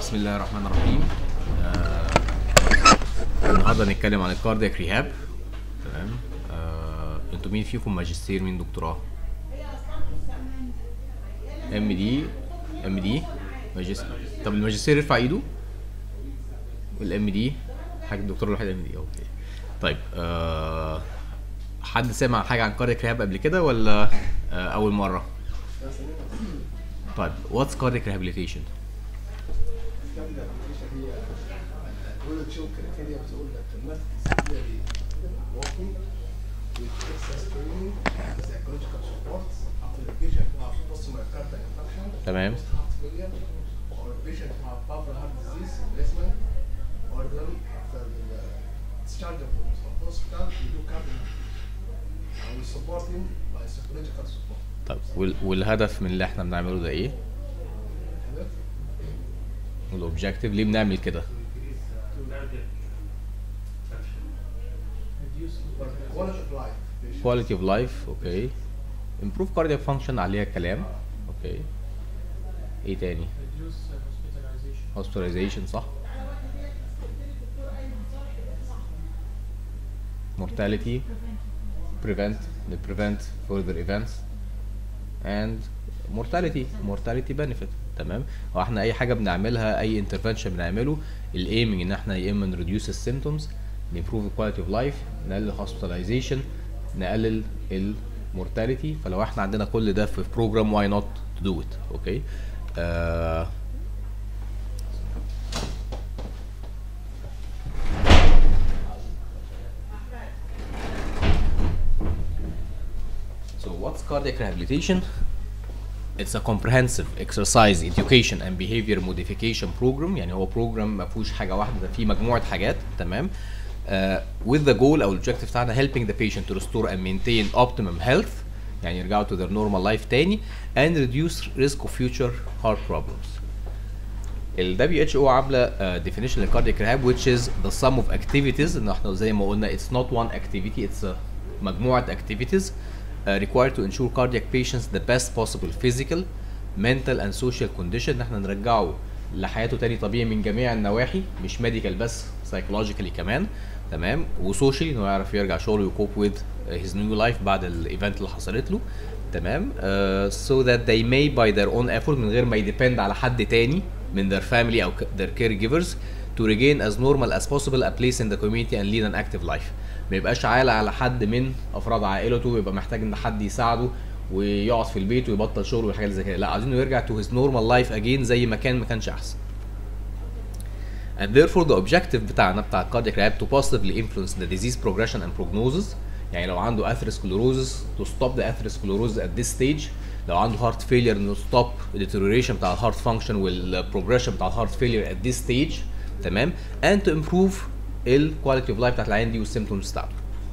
بسم الله الرحمن الرحيم آه، النهارده هنتكلم عن الكاردياك ريهاب تمام آه، انتوا مين فيكم ماجستير مين دكتوراه ام دي ام دي ماجستير طب الماجستير يرفع ايده والام دي حاجه الدكتور الواحد ام دي اوكي طيب آه، حد سمع حاجه عن كاردياك ريهاب قبل كده ولا آه، اول مره طيب واتس كاردياك ريهابيليتيشن الكابيلا ابلكيشن هي تقول تشوف كريتيريا بتقول لك الماث سيفيرلي walking with excess training psychological support after the patient who have post-myocardial infarction تمام post heart failure or a patient who have pulmonary heart disease replacement or then after the discharge from from hospital we do cardio and we support him by psychological support طيب وال- والهدف من اللي احنا بنعمله ده ايه؟ هدف والاوبجيكتيف ليه بنعمل كده؟ quality of life patient. quality of life اوكي improve cardiac function عليها كلام اوكي ايه تاني؟ reduce uh, hospitalization. hospitalization صح؟ mortality prevent prevent further events and mortality mortality benefit تمام هو احنا اي حاجه بنعملها اي انترفنشن بنعمله الايمنج ان احنا يا اما نريديوس السيمتومز نمبروف الكواليتي اوف لايف نقلل الهوسبيتاليزيشن نقلل المورتاليتي فلو احنا عندنا كل ده في بروجرام واي نوت تو دو ات اوكي آه So what's cardiac rehabilitation? It's a comprehensive exercise education and behavior modification program يعني هو program ما فيهوش حاجة واحدة ده فيه مجموعة حاجات تمام uh, with the goal أو الobjective بتاعنا helping the patient to restore and maintain optimum health يعني يرجعوا to their normal life تاني and reduce risk of future heart problems. ال WHO عامله uh, definition للكاردياك ريهاب which is the sum of activities ان احنا زي ما قلنا it's not one activity it's a مجموعة activities uh, required to ensure cardiac patients the best possible physical mental and social condition ان احنا نرجعه لحياته تاني طبيعي من جميع النواحي مش medical بس psychologically كمان تمام وسوشيالي انه يعرف يرجع شغله يكوب with his new life بعد الايفنت اللي حصلت له تمام uh, so that they may by their own effort من غير ما يديبند على حد تاني من their family او ك- their caregivers to regain as normal as possible a place in the community and lead an active life ما يبقاش عالة على حد من افراد عائلته ويبقى محتاج ان حد يساعده ويقعد في البيت ويبطل شغل والحاجات اللي زي كده لا عايزينه يرجع to his normal life again زي ما كان ما كانش احسن and therefore the objective بتاعنا بتاع cardiac rehab to positively influence the disease progression and prognosis يعني لو عنده atherosclerosis to stop the atherosclerosis at this stage لو عنده heart failure to stop the deterioration بتاع الهارت function والprogression بتاع الهارت failure at this stage تمام and to improve ال quality of life بتاعت العيان دي والsymptoms بتاعته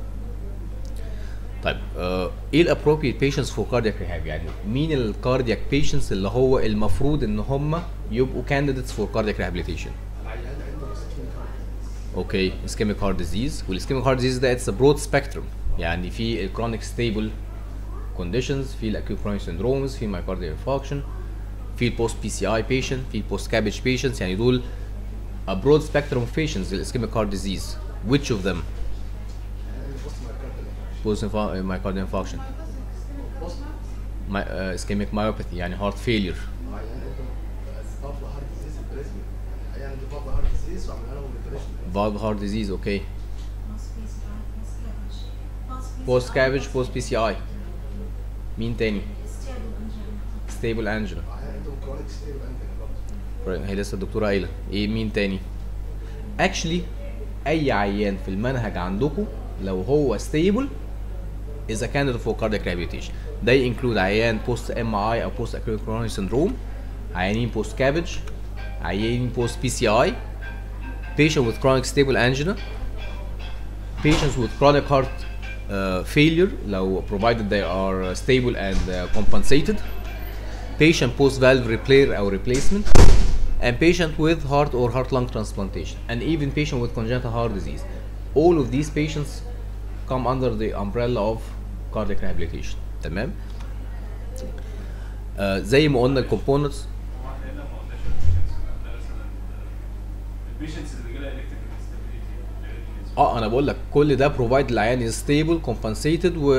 طيب آه ايه الابروبريت patients for cardiac rehab يعني مين الكاردياك patients اللي هو المفروض ان هم يبقوا candidates for cardiac rehabilitation العيان عنده ischemic heart disease. اوكي ischemic heart disease والischemic heart disease ده it's a broad spectrum يعني في الكرونيك ستيبل conditions في الاكيوت chronic syndromes في myocardial infarction في البوست بي سي اي patient في البوست كابج patients يعني دول a broad spectrum of patients للischemic heart disease which of them العيان post-myocardial infarction. post myocardial infarction post My, uh, ischemic myopathy يعني heart failure عيان عنده بابلا هارت ديزيز ريبليسمنت عيان عنده بابلا هارت ديزيز وعملنا له ريبليسمنت valve heart disease اوكي post cabbage post بي سي اي مين تاني stable angina عيان عنده كرونيك ستيبل انجل برضه هي لسه الدكتوره قايله ايه مين تاني اكشلي اي عيان في المنهج عندكم لو هو ستيبل is a candidate for cardiac rehabilitation ده include عيان post MI او post acute coronary syndrome عيانين post cabbage عيانين post PCI patient with chronic stable angina patients with chronic heart uh, failure لو provided they are stable and uh, compensated patient post valve repair or replacement and patient with heart or heart lung transplantation and even patient with congenital heart disease all of these patients come under the umbrella of cardiac rehabilitation تمام آه زي ما قلنا الكومبوننتس البيشنتس اللي بيجي لها الكتريكال انستابيليتي اه انا بقول لك كل ده بروفايد العيان ستيبل كومبنسيتد و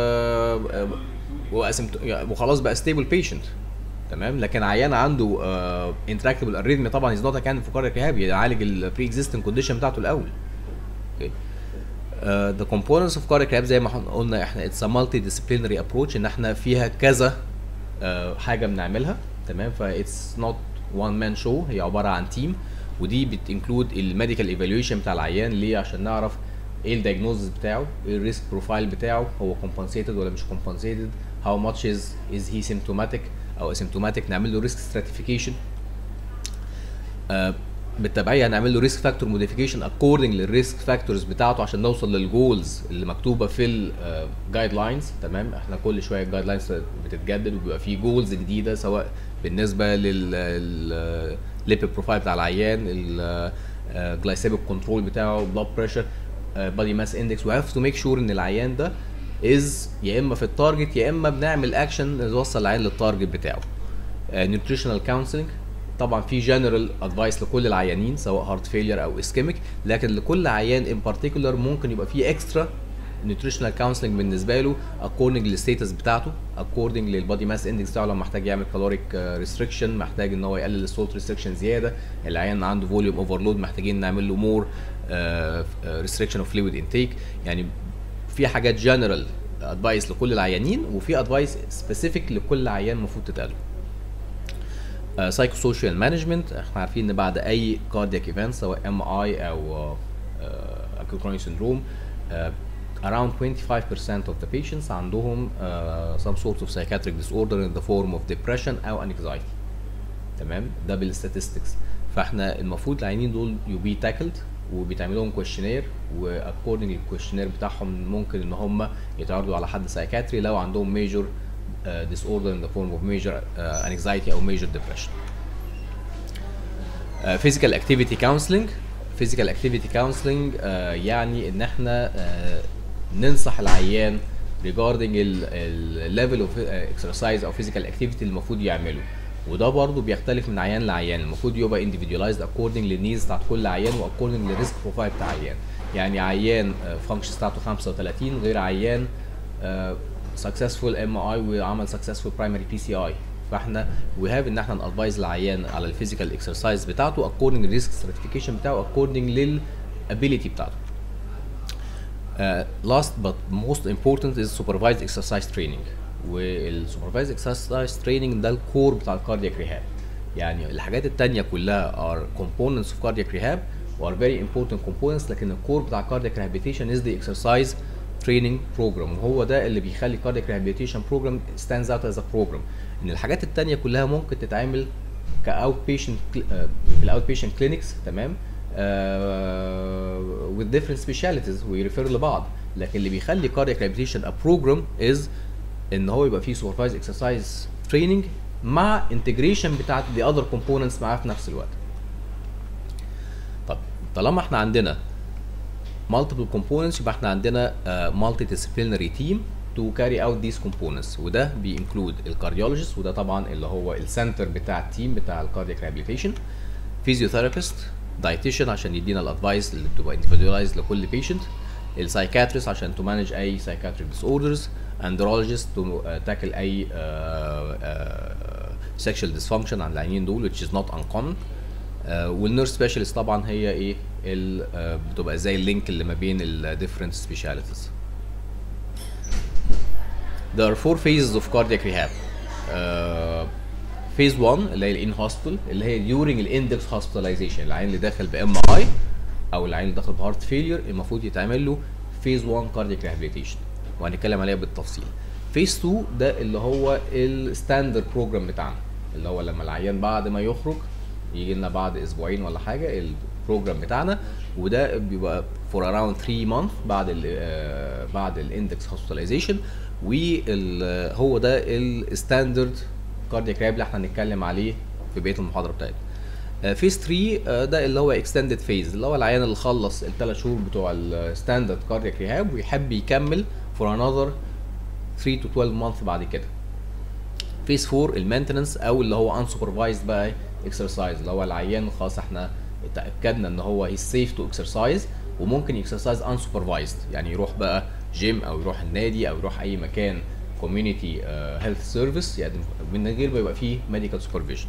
واسمت... يعني وخلاص بقى ستيبل بيشنت تمام لكن عيان عنده انتراكتبل اريثمي طبعا از نوت كان في كارdiac ريهاب يعالج البري اكزيستنج كونديشن بتاعته الاول اوكي ذا كومبوننتس اوف cardiac rehab زي ما احنا قلنا احنا اتس مالتي ديسيبلينري ابروتش ان احنا فيها كذا آه، حاجه بنعملها تمام فاتس نوت وان مان شو هي عباره عن تيم ودي بتنكلود الميديكال ايفالويشن بتاع العيان ليه عشان نعرف ايه الدايجنوزس بتاعه ايه الريسك بروفايل بتاعه هو compensated ولا مش compensated how much is is he symptomatic او asymptomatic نعمل له ريسك stratification آه، بالتبعيه هنعمل له ريسك فاكتور موديفيكيشن اكوردنج للريسك فاكتورز بتاعته عشان نوصل للجولز اللي مكتوبه في الجايد لاينز تمام احنا كل شويه الجايد لاينز بتتجدد وبيبقى في جولز جديده سواء بالنسبه لل ليبid بروفايل بتاع العيان الجلايسيميك كنترول بتاعه بلاد بريشر بادي ماس اندكس وي هاف تو ميك شور ان العيان ده از يا اما في التارجت يا اما بنعمل اكشن نوصل العيان للتارجت بتاعه نيوتريشنال كونسلنج طبعا في جنرال ادفايس لكل العيانين سواء هارت فيلير او اسكيميك لكن لكل عيان ان بارتيكولار ممكن يبقى في اكسترا نيوتريشنال كونسلنج بالنسبه له اكوردنج للستيتس بتاعته اكوردنج للبادي ماس اندكس بتاعه لو محتاج يعمل كالوريك ريستريكشن محتاج ان هو يقلل السولت ريستريكشن زياده العيان عنده فوليوم اوفرلود محتاجين نعمل له مور ريستريكشن اوف فلويد انتيك يعني في حاجات جنرال ادفايس لكل العيانين وفي ادفايس سبيسيفيك لكل عيان المفروض تتقال سايكو سوشيال مانجمنت احنا عارفين ان بعد اي كاردياك ايفنت سواء ام اي او اكيوت كرونيك سندروم around 25% of the patients عندهم uh, some sort of psychiatric disorder in the form of depression او anxiety تمام ده بالستاتستكس فاحنا المفروض العيانين دول يو بي تاكلد وبيتعمل لهم كويشنير واكوردنج للكويشنير بتاعهم ممكن ان هم يتعرضوا على حد سايكاتري لو عندهم ميجور disorder in the form of major uh, anxiety او major depression. Uh, physical activity counseling physical activity counseling uh, يعني ان احنا uh, ننصح العيان regarding ال ال level of uh, exercise او physical activity اللي المفروض يعمله وده برضه بيختلف من عيان لعيان المفروض يبقى individualized according للنيز بتاعت كل عيان واكوردنج للريسك بروفايل بتاع عيان يعني عيان فانكشن بتاعته 35 غير عيان سكسسفول ام اي وعمل سكسسفول برايمري بي سي اي فاحنا وي هاف ان احنا نادفايز العيان على الفيزيكال اكسرسايز بتاعته اكوردنج للريسك ستراتيفيكيشن بتاعه اكوردنج للابيليتي بتاعته uh, last but most important is supervised exercise training والسوبرفايز اكسرسايز تريننج ده الكور بتاع الكاردياك ريهاب يعني الحاجات التانية كلها are components of cardiac rehab و are very important components لكن الكور بتاع cardiac rehabilitation is the exercise training program وهو ده اللي بيخلي cardiac rehabilitation program stands out as a program ان الحاجات التانية كلها ممكن تتعمل كاوت بيشنت في الاوت بيشنت كلينكس تمام uh, with different specialities ويريفير لبعض لكن اللي بيخلي cardiac rehabilitation a program is ان هو يبقى فيه supervised exercise training مع integration بتاعت the other components معاه في نفس الوقت طب طالما احنا عندنا multiple components يبقى احنا عندنا uh, multidisciplinary team to carry out these components وده بينكلود الكارديولوجيست وده طبعا اللي هو السنتر بتاع التيم بتاع الكاردياك ريهابيليتيشن فيزيوثيرابيست دايتيشن عشان يدينا الادفايس اللي بتبقى individualized لكل بيشنت السايكاتريست عشان تو مانج اي سايكاتريك ديس اوردرز اندرولوجيست تو تاكل اي سيكشوال ديسفانكشن عند العيانين دول which is not uncommon والنيرس سبيشالست طبعا هي ايه ال uh, بتبقى زي اللينك اللي ما بين ال different specialities There are four phases of cardiac rehab. Uh, phase 1 اللي هي الان هوسبيتال اللي هي during الاندكس hospitalization العيان اللي داخل بام اي او العيان اللي داخل بهارت فيلير المفروض يتعمل له phase 1 cardiac rehabilitation وهنتكلم عليها بالتفصيل. phase 2 ده اللي هو الستاندرد بروجرام بتاعنا اللي هو لما العيان بعد ما يخرج يجي لنا بعد اسبوعين ولا حاجه البروجرام بتاعنا وده بيبقى for around 3 months بعد ال uh, بعد الاندكس hospitalization وهو ده الستاندرد كاردياك راب اللي احنا هنتكلم عليه في بقيه المحاضره بتاعتنا فيز 3 ده اللي هو اكستندد فيز اللي هو العيان اللي خلص الثلاث شهور بتوع الستاندرد كاردياك ريهاب ويحب يكمل فور انذر 3 to 12 مانث بعد كده فيز 4 المينتننس او اللي هو انسوبرفايزد بقى اكسرسايز اللي هو العيان خلاص احنا اتاكدنا ان هو هي سيف تو اكسرسايز وممكن يكسرسايز انسوبرفايزد يعني يروح بقى جيم او يروح النادي او يروح اي مكان كوميونتي هيلث سيرفيس يعني من غير ما يبقى فيه ميديكال سوبرفيجن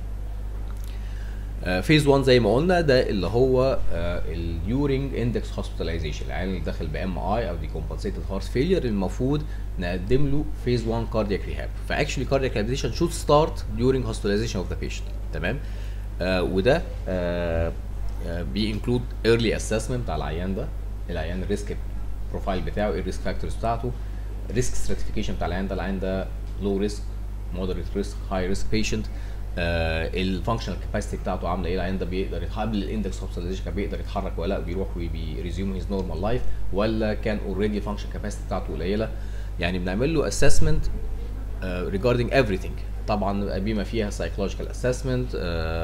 فيز 1 زي ما قلنا ده اللي هو اليورينج اندكس هوسبيتاليزيشن العيان اللي داخل بام اي او دي كومبنسيتد هارت فيلير المفروض نقدم له فيز 1 كاردياك ريهاب فاكشلي كاردياك ريهابيليتيشن شود ستارت during hospitalization اوف ذا بيشنت تمام آه وده آه آه بينكلود ايرلي اسسمنت بتاع العيان ده العيان الريسك بروفايل بتاعه ايه الريسك فاكتورز بتاعته ريسك ستراتيفيكيشن بتاع العيان ده العيان ده لو ريسك مودريت ريسك هاي ريسك بيشنت الفانكشنال كاباسيتي بتاعته عامله ايه العيان ده بيقدر قبل الاندكس هوسبيتاليزيشن كان بيقدر يتحرك ولا لا بيروح وبيريزيوم هيز نورمال لايف ولا كان اوريدي الفانكشن كاباسيتي بتاعته قليله يعني بنعمل له اسسمنت regarding everything طبعا بما فيها psychological assessment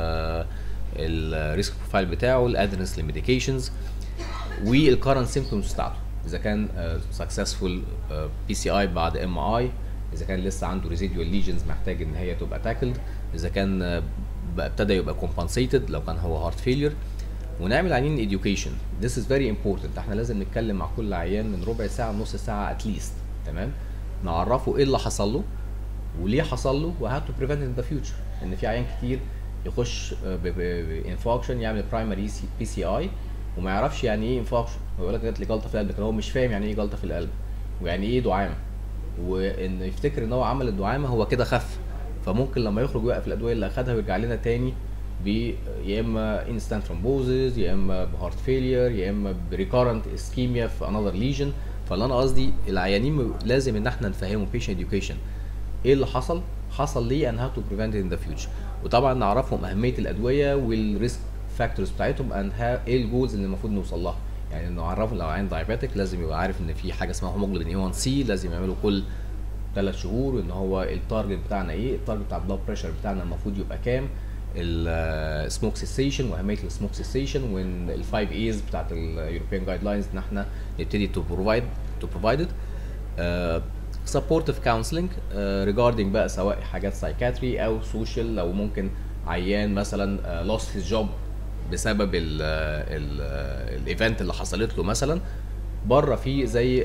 الريسك بروفايل بتاعه الادرنس للميديكيشنز والكرنت سيمبتومز بتاعته اذا كان سكسسفول بي سي اي بعد ام اي اذا كان لسه عنده ريزيديوال ليجنز محتاج ان هي تبقى تاكلد اذا كان آه، بقى ابتدى يبقى كومبنسيتد لو كان هو هارت فيلير ونعمل عيانين education this is very important احنا لازم نتكلم مع كل عيان من ربع ساعه نص ساعه اتليست تمام نعرفه ايه اللي حصل له وليه حصل له وهاو تو بريفنت ان ذا فيوتشر ان في عيان كتير يخش بانفاكشن يعمل برايمري بي سي اي وما يعرفش يعني ايه انفاكشن ويقول لك جات لي جلطه في القلب لكن هو مش فاهم يعني ايه جلطه في القلب ويعني ايه دعامه وان يفتكر ان هو عمل الدعامه هو كده خف فممكن لما يخرج يوقف الادويه اللي اخدها ويرجع لنا تاني ب يا اما انستانت ثرومبوزز يا اما بهارت فيلير يا اما بريكارنت اسكيميا في انذر ليجن فاللي انا قصدي العيانين لازم ان احنا نفهمهم بيشنت education ايه اللي حصل حصل ليه and how to prevent it in the future وطبعا نعرفهم اهميه الادويه والريسك فاكتورز بتاعتهم and how ايه الجولز اللي المفروض نوصل لها يعني نعرفهم لو عين دايابيتك لازم يبقى عارف ان في حاجه اسمها هيموجلوبين اي 1 سي لازم يعمله كل ثلاث شهور ان هو التارجت بتاعنا ايه التارجت بتاع البلاد بريشر بتاعنا المفروض يبقى كام السموك سيسيشن واهميه السموك سيسيشن وان الفايف ايز بتاعت اليوروبيان جايد لاينز ان احنا نبتدي تو بروفايد تو بروفايد سبورتيف كونسلنج ريجاردنج بقى سواء حاجات سايكاتري او سوشيال لو ممكن عيان مثلا لوست هيز جوب بسبب الايفنت اللي حصلت له مثلا بره في زي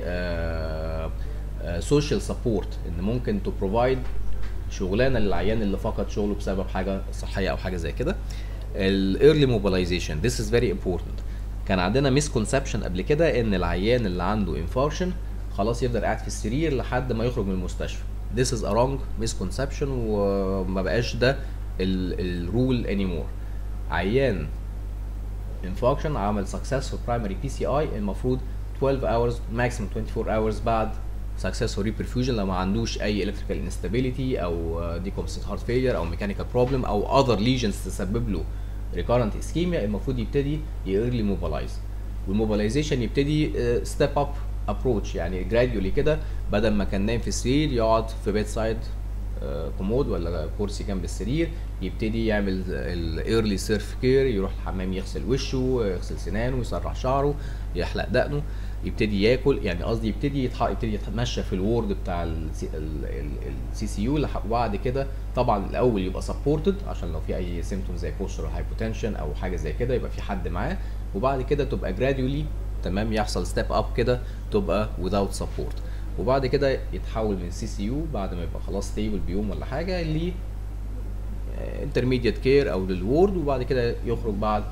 سوشيال سبورت ان ممكن تو بروفايد شغلانه للعيان اللي فقد شغله بسبب حاجه صحيه او حاجه زي كده الايرلي موبيلايزيشن ذس از فيري امبورتنت كان عندنا مسكونسبشن قبل كده ان العيان اللي عنده انفارشن خلاص يفضل قاعد في السرير لحد ما يخرج من المستشفى this is a wrong misconception وما بقاش ده الرول anymore عيان انفاكشن عمل successful primary PCI المفروض 12 hours maximum 24 hours بعد successful reperfusion لو ما عندوش اي electrical instability او decompensated heart failure او mechanical problem او other lesions تسبب له recurrent ischemia المفروض يبتدي early mobilize والموبيلايزيشن يبتدي ستيب اب ابروتش يعني جراديولي كده بدل ما كان نايم في السرير يقعد في بيت سايد كومود ولا كرسي جنب السرير يبتدي يعمل الايرلي سيرف كير يروح الحمام يغسل وشه يغسل سنانه يسرح شعره يحلق دقنه يبتدي ياكل يعني قصدي يبتدي يتح... يبتدي يتمشى في الورد بتاع السي سي يو وبعد كده طبعا الاول يبقى سبورتد عشان لو في اي سيمتوم زي بوستر هايبوتنشن او حاجه زي كده يبقى في حد معاه وبعد كده تبقى جراديولي تمام يحصل ستيب اب كده تبقى without support وبعد كده يتحول من سي سي يو بعد ما يبقى خلاص ستيبل بيوم ولا حاجه ل انترميديت كير او للورد وبعد كده يخرج بعد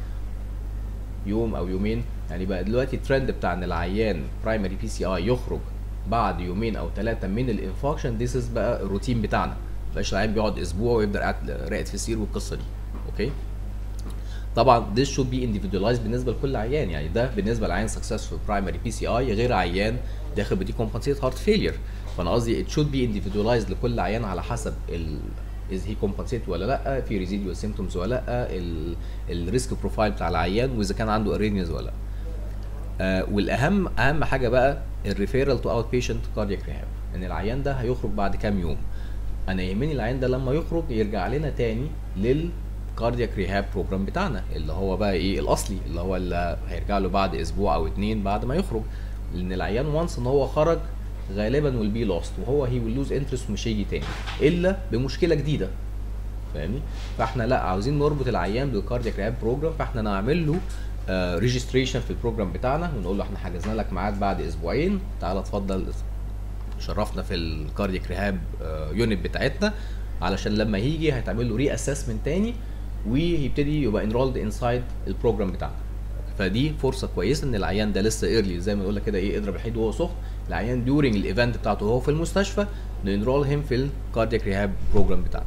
يوم او يومين يعني بقى دلوقتي الترند بتاع ان العيان برايمري بي سي اي يخرج بعد يومين او ثلاثه من الانفاكشن ذيس از بقى الروتين بتاعنا مبقاش العيان بيقعد اسبوع ويفضل قاعد راقد في السرير والقصه دي اوكي طبعا this should be individualized بالنسبه لكل عيان يعني ده بالنسبه لعيان successful primary PCI غير عيان داخل بدي compensated heart failure فانا قصدي it should be individualized لكل عيان على حسب ال is he compensated ولا لا في residual symptoms ولا لا الريسك بروفايل بتاع العيان واذا كان عنده arrhythmias ولا لا آه والاهم اهم حاجه بقى الريفيرال تو اوت بيشنت كاردياك ريهاب ان العيان ده هيخرج بعد كام يوم انا يهمني العيان ده لما يخرج يرجع لنا تاني لل كاردياك ريهاب بروجرام بتاعنا اللي هو بقى ايه الاصلي اللي هو اللي هيرجع له بعد اسبوع او اتنين بعد ما يخرج لان العيان وانس ان هو خرج غالبا will be lost وهو هي will lose interest ومش هيجي تاني الا بمشكله جديده فاهمني فاحنا لا عاوزين نربط العيان بالكاردياك ريهاب بروجرام فاحنا نعمل له ريجستريشن في البروجرام بتاعنا ونقول له احنا حجزنا لك ميعاد بعد اسبوعين تعالى اتفضل شرفنا في الكاردياك ريهاب يونت بتاعتنا علشان لما يجي هيتعمل له ري اسسمنت تاني ويبتدي يبقى انرولد انسايد البروجرام بتاعنا فدي فرصه كويسه ان العيان ده لسه ايرلي زي ما نقول لك كده ايه اضرب الحيط وهو سخن العيان ديورنج الايفنت بتاعته وهو في المستشفى ننرول هيم في الكاردياك ريهاب بروجرام بتاعنا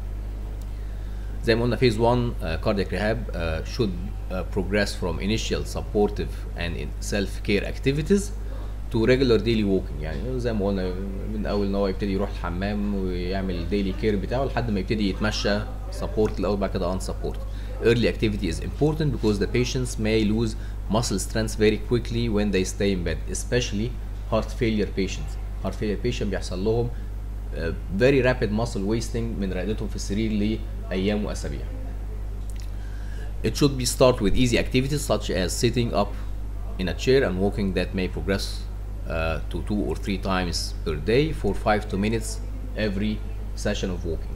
زي ما قلنا فيز 1 كاردياك ريهاب should uh, progress from initial supportive and self care activities to regular daily walking يعني زي ما قلنا من اول ان هو يبتدي يروح الحمام ويعمل الديلي كير بتاعه لحد ما يبتدي يتمشى سبورت الاول بعد كده ان سبورت early activity is important because the patients may lose muscle strength very quickly when they stay in bed especially heart failure patients heart failure patient بيحصل لهم uh, very rapid muscle wasting من رقدتهم في السرير لايام واسابيع It should be start with easy activities such as sitting up in a chair and walking that may progress uh, to two or three times per day for five to minutes every session of walking.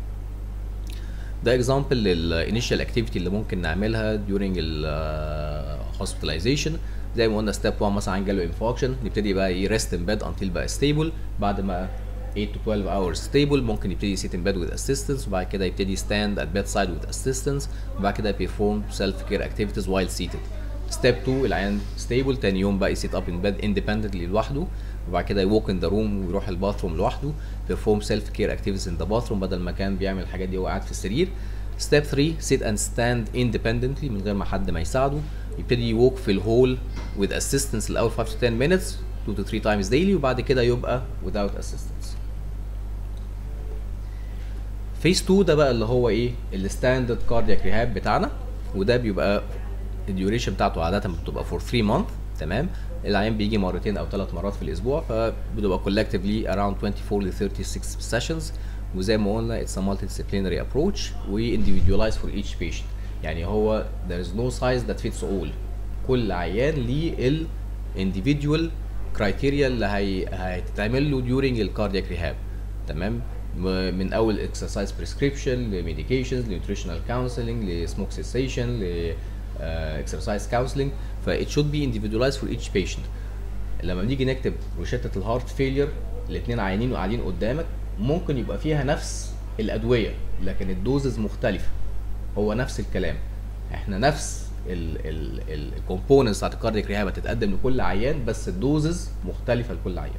ده example للinitial activity اللي ممكن نعملها during ال uh, hospitalization زي ما قلنا step 1 مثلا عن جاله infarction نبتدي بقى ي rest in bed until بقى stable بعد ما 8 to 12 hours stable ممكن يبتدي sit in bed with assistance وبعد كده يبتدي stand at bedside with assistance وبعد كده perform self care activities while seated ستيب 2 العيان ستيبل تاني يوم بقى يسيت اب ان بيد اندبندنتلي لوحده وبعد كده يوك ان ذا روم ويروح الباثروم لوحده بيرفورم سيلف كير اكتيفيتيز ان ذا باثروم بدل ما كان بيعمل الحاجات دي وهو قاعد في السرير ستيب 3 سيت اند ستاند اندبندنتلي من غير ما حد ما يساعده يبتدي يوك في الهول with assistance الاول 5 to 10 minutes 2 to 3 times daily وبعد كده يبقى without assistance فيز 2 ده بقى اللي هو ايه الستاندرد كاردياك ريهاب بتاعنا وده بيبقى الديوريشن بتاعته عاده بتبقى فور 3 مانث تمام العيان بيجي مرتين او ثلاث مرات في الاسبوع فبتبقى collectively around 24 ل 36 sessions وزي ما قلنا it's a multidisciplinary approach و individualized for each patient يعني هو there is no size that fits all كل عيان ليه ال individual criteria اللي هي هتتعمل له during الكاردياك ريهاب تمام من اول exercise prescription لميديكيشنز لنيوتريشنال كونسلنج لسموك cessation ل اكسرسايز كونسلنج ف it should be individualized for each patient لما بنيجي نكتب روشته الهارت فيلير الاثنين عيانين وقاعدين قدامك ممكن يبقى فيها نفس الادويه لكن الدوزز مختلفه هو نفس الكلام احنا نفس الكومبوننتس بتاعت الكاردياك ريهاب هتتقدم لكل عيان بس الدوزز مختلفه لكل عيان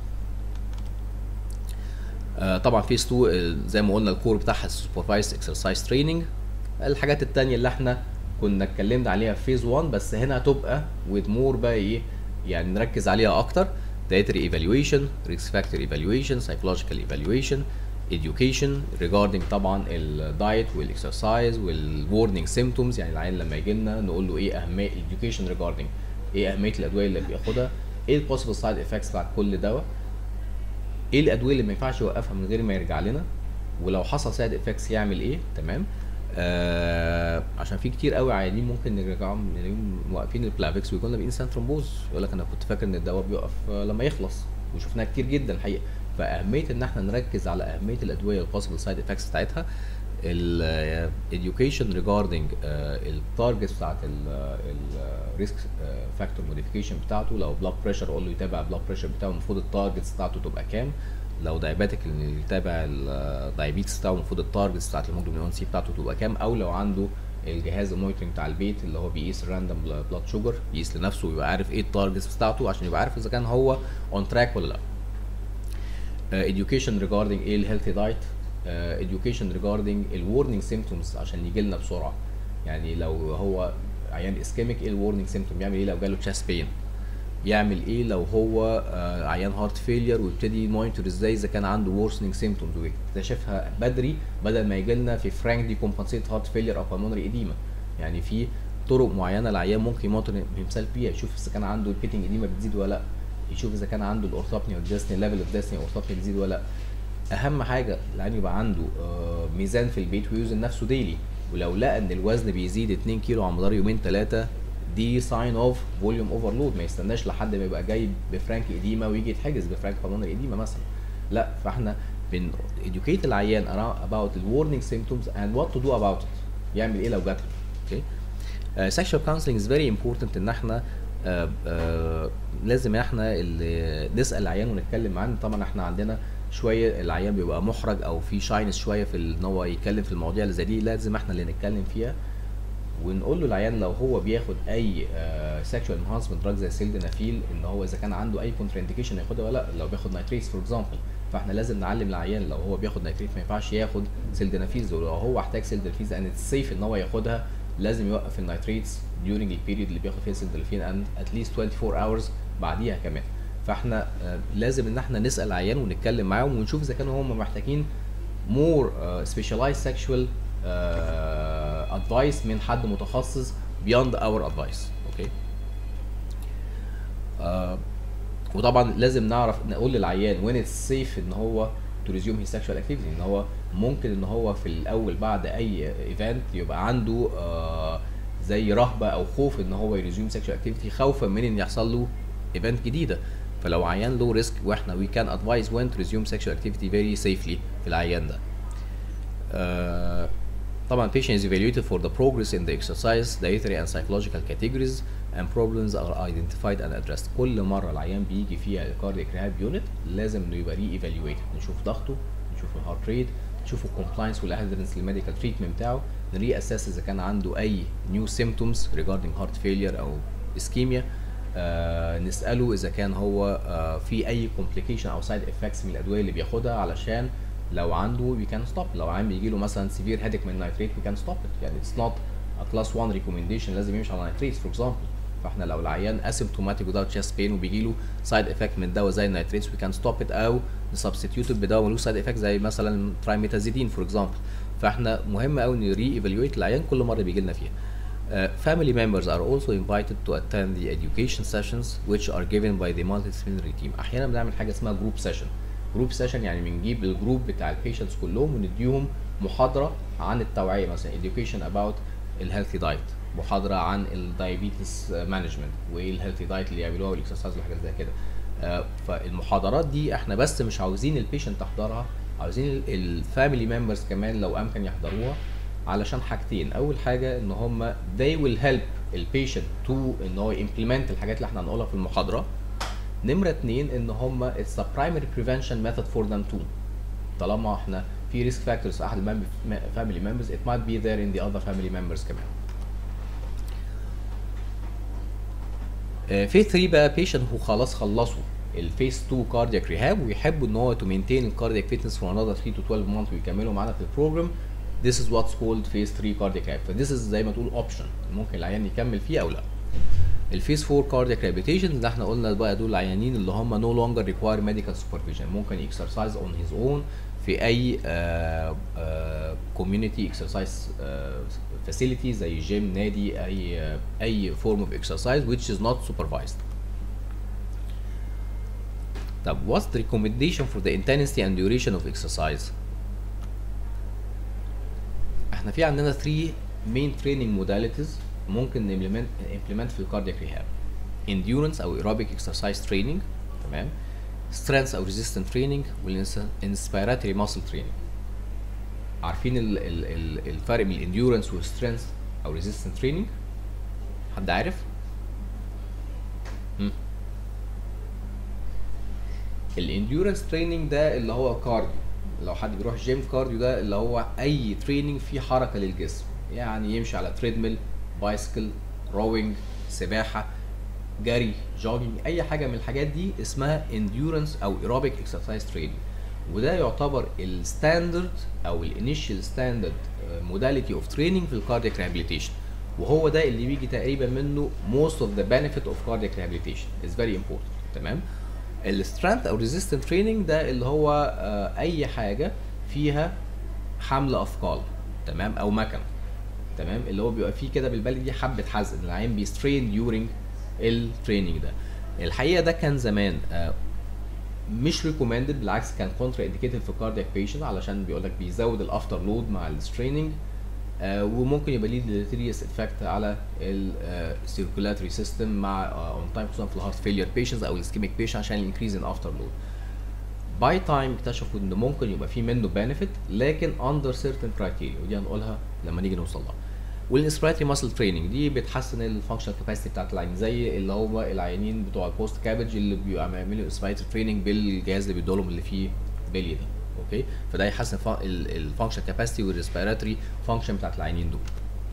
آه طبعا فيس 2 زي ما قلنا الكور بتاعها سوبرفايز اكسرسايز تريننج الحاجات التانية اللي احنا كنا اتكلمنا عليها في فيز 1 بس هنا هتبقى with more بقى ايه يعني نركز عليها اكتر dietary evaluation risk factor evaluation psychological evaluation education regarding طبعا الدايت والاكسرسايز والورنينج symptoms يعني العيان لما يجي لنا نقول له ايه اهميه education regarding ايه اهميه الادويه اللي بياخدها ايه البوسيبل سايد افكتس بتاعت كل دواء ايه الادويه اللي ما ينفعش يوقفها من غير ما يرجع لنا ولو حصل سايد افكتس يعمل ايه تمام آه عشان في كتير قوي عيانين ممكن نرجعهم نلاقيهم واقفين البلافيكس ويكون لابقين سان ترومبوز يقول لك انا كنت فاكر ان الدواء بيقف آه لما يخلص وشفناها كتير جدا الحقيقه فاهميه ان احنا نركز على اهميه الادويه البوسيبل سايد افكتس بتاعتها الاديوكيشن ريجاردنج التارجتس بتاعت الريسك فاكتور موديفيكيشن بتاعته لو بلاد بريشر اقول له يتابع البلاد بريشر بتاعه المفروض التارجتس بتاعته تبقى كام لو دايابيتك اللي يتابع الدايابيتس بتاعه المفروض التارجتس بتاعت الهيموجلوبين سي بتاعته تبقى كام او لو عنده الجهاز المونيتورنج بتاع البيت اللي هو بيقيس الراندوم بلاد شوجر يقيس لنفسه ويبقى عارف ايه التارجتس بتاعته عشان يبقى عارف اذا كان هو اون تراك ولا لا education regarding ايه الهيلثي دايت education regarding الورنينج سيمتومز عشان يجي لنا بسرعه يعني لو هو عيان اسكيميك ايه الورنينج سيمتوم يعمل ايه لو جاله تشست بين يعمل ايه لو هو آه عيان هارت فيلير ويبتدي مونيتور ازاي اذا كان عنده worsening symptoms ويكتشفها بدري بدل ما يجي لنا في فرانك دي كومبنسيت هارت فيلير او pulmonary edema يعني في طرق معينه العيان ممكن يمونيتور بيمثال بيها يشوف اذا كان عنده البيتنج edema بتزيد ولا لا يشوف اذا كان عنده الاورثوبنيا والديسني ليفل اوف ديسني اورثوبنيا بتزيد ولا لا اهم حاجه العيان يبقى عنده آه ميزان في البيت ويوزن نفسه ديلي ولو لقى ان الوزن بيزيد 2 كيلو على مدار يومين ثلاثه دي ساين اوف فوليوم اوفرلود ما يستناش لحد ما يبقى جاي بفرانك اديما ويجي يتحجز بفرانك بالونر اديما مثلا لا فاحنا بن educate العيان around- about the warning symptoms and what to do about it يعمل ايه لو جات له اوكي uh, sexual counseling is very important ان احنا uh, uh, لازم احنا اللي نسال العيان ونتكلم معاه طبعا احنا عندنا شويه العيان بيبقى محرج او في شاينس شويه في ان هو يتكلم في المواضيع اللي زي دي لازم احنا اللي نتكلم فيها ونقول له العيان لو هو بياخد اي سexual enhancement drug زي السيلدنافيل ان هو اذا كان عنده اي كونتر انديكيشن ياخدها ولا لا لو بياخد نايتريتس فور اكزامبل فاحنا لازم نعلم العيان لو هو بياخد نايتريت ما ينفعش ياخد سيلدنافيلز ولو هو احتاج سيلدنافيلز ان سيف ان هو ياخدها لازم يوقف النايتريتس during البيريود اللي بياخد فيها سيلدنافيل and at least 24 hours بعديها كمان فاحنا آه، لازم ان احنا نسال العيان ونتكلم معاهم ونشوف اذا كانوا هم محتاجين more uh, specialized sexual uh, advice من حد متخصص beyond our advice اوكي آه وطبعا لازم نعرف نقول للعيان when it's safe ان هو to resume his sexual activity ان هو ممكن ان هو في الاول بعد اي ايفنت يبقى عنده آه زي رهبه او خوف ان هو يريزيوم sexual activity خوفا من ان يحصل له ايفنت جديده فلو عيان لو ريسك واحنا we can advise when to resume sexual activity very safely في العيان ده آه، طبعا patient is evaluated for the progress in the exercise dietary and psychological categories and problems are identified and addressed كل مرة العيان بيجي فيها الكاردياك ريهاب يونت لازم انه يبقى ري evaluated نشوف ضغطه نشوف الهارت ريت نشوف الكومبلاينس والادرنس للميديكال تريتمنت بتاعه نري اساس اذا كان عنده اي new symptoms regarding heart failure او ischemia آه نساله اذا كان هو آه في اي complication او side effects من الادويه اللي بياخدها علشان لو عنده we can stop لو عام بيجي له مثلا severe headache من نايتريت we can stop it يعني it's not a class 1 recommendation لازم يمشي على نايتريت for example فاحنا لو العيان asymptomatic without chest pain وبيجي له side effect من دواء زي النايتريتس we can stop it او نسبستيوت بدواء ملوش side effect زي مثلا ترايميتازيدين for example فاحنا مهم قوي نري evaluate العيان كل مره بيجي لنا فيها Uh, family members are also invited to attend the education sessions which are given by the multidisciplinary team. احيانا بنعمل حاجه اسمها جروب سيشن. جروب سيشن يعني بنجيب الجروب بتاع البيشنتس كلهم ونديهم محاضره عن التوعيه مثلا education about الهيلثي دايت محاضره عن الدايابيتس مانجمنت وايه الهيلثي دايت اللي يعملوها والاكسرسايز وحاجات زي كده. آه، فالمحاضرات دي احنا بس مش عاوزين البيشنت تحضرها عاوزين الفاميلي ممبرز كمان لو امكن يحضروها علشان حاجتين اول حاجه ان هم they will help البيشنت to ان هو implement الحاجات اللي احنا هنقولها في المحاضره نمره اتنين ان هم it's a primary prevention method for them too طالما احنا في risk factors في احد family members it might be there in the other family members كمان فيز 3 بقى patient هو خلاص خلصوا الفيس 2 كاردياك ريهاب ويحبوا ان هو to maintain الكاردياك فيتنس for another 3 to 12 months ويكملوا معانا في البروجرام this is what's called phase 3 cardiac rehab ف this is زي ما تقول option ممكن العيان يكمل فيه او لا الفيز 4 cardiac rehabilitation اللي احنا قلنا بقى دول العيانين اللي هم no longer require medical supervision ممكن exercise on his own في اي uh, uh, community exercise uh, facility زي جيم نادي اي uh, اي form of exercise which is not supervised طب what's the recommendation for the intensity and duration of exercise احنا في عندنا 3 main training modalities ممكن نimplement implement في الكاردياك ريهاب endurance او aerobic exercise training تمام strength او resistance training والinspiratory muscle training عارفين ال ال ال الفرق بين الانديورنس والسترينث او resistance training حد عارف؟ مم. الانديورنس تريننج ده اللي هو كارديو لو حد بيروح جيم كارديو ده اللي هو اي تريننج فيه حركه للجسم يعني يمشي على تريدميل بايسكل روينج سباحه جري جوجينج اي حاجه من الحاجات دي اسمها انديورنس او ايروبيك اكسرسايز تريننج وده يعتبر الستاندرد او الانيشال ستاندرد موداليتي اوف تريننج في الكاردياك ريهابيليتيشن وهو ده اللي بيجي تقريبا منه most of the benefit of cardiac rehabilitation is very important تمام السترينث او ريزيستنت تريننج ده اللي هو آه اي حاجه فيها حمل اثقال تمام او مكن تمام اللي هو بيبقى فيه كده بالبلدي حبه حزن العين بيسترين ديورنج التريننج ده الحقيقه ده كان زمان آه مش ريكومندد بالعكس كان كونترا انديكيتد في كاردياك بيشنت علشان بيقول لك بيزود الافتر لود مع الستريننج آه وممكن يبقى ليه ديليتيريوس افكت على السيركولاتري سيستم مع اون تايم خصوصا في الهارت فيلير بيشنتس او الاسكيميك بيشنت عشان الانكريز ان افتر لود باي تايم اكتشفوا ان ممكن يبقى في منه بنفيت لكن اندر certain criteria ودي هنقولها لما نيجي نوصل لها والانسبيراتوري ماسل تريننج دي بتحسن الفانكشنال كاباسيتي بتاعت العين زي اللي هم العيانين بتوع البوست كابج اللي بيبقوا بيعملوا انسبيراتوري تريننج بالجهاز اللي بيدولهم اللي فيه بلي ده اوكي فده يحسن الفانكشن كاباسيتي والريسبيراتوري فانكشن بتاعت العيانين دول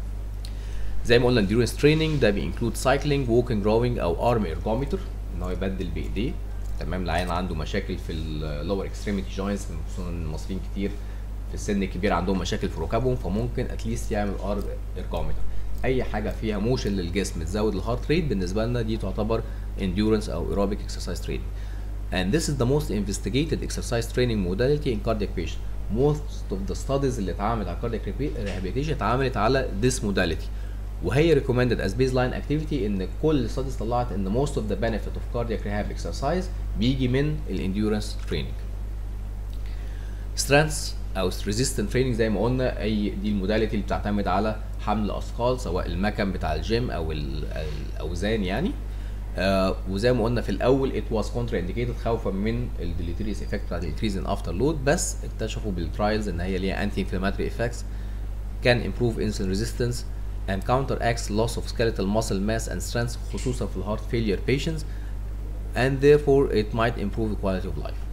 زي ما قلنا endurance training ده بينكلود سايكلينج walking rowing او arm ergometer ان هو يبدل بايديه تمام العيان عنده مشاكل في اللور اكستريميتي جوينتس خصوصا المصريين كتير في السن الكبير عندهم مشاكل في ركابهم فممكن اتليست يعمل ارم ارجومتر اي حاجه فيها موشن للجسم تزود الهارت ريت بالنسبه لنا دي تعتبر endurance او aerobic exercise training and this is the most investigated exercise training modality in cardiac patients most of the studies اللي اتعملت على cardiac rehabilitation اتعملت على this modality وهي recommended as baseline activity ان كل studies طلعت ان most of the benefit of cardiac rehab exercise بيجي من الendurance training strengths او resistant training زي ما قلنا اي دي الموداليتي اللي بتعتمد على حمل اثقال سواء المكن بتاع الجيم او ال- الاوزان يعني آه وزي ما قلنا في الاول it was contraindicated خوفا من الديليتيريس افكت بتاعت الانكريز ان افتر لود بس اكتشفوا بالترايلز ان هي ليها انتي انفلاماتوري effects can improve insulin resistance and counteracts loss of skeletal muscle mass and strength خصوصا في الهارت failure patients and therefore it might improve the quality of life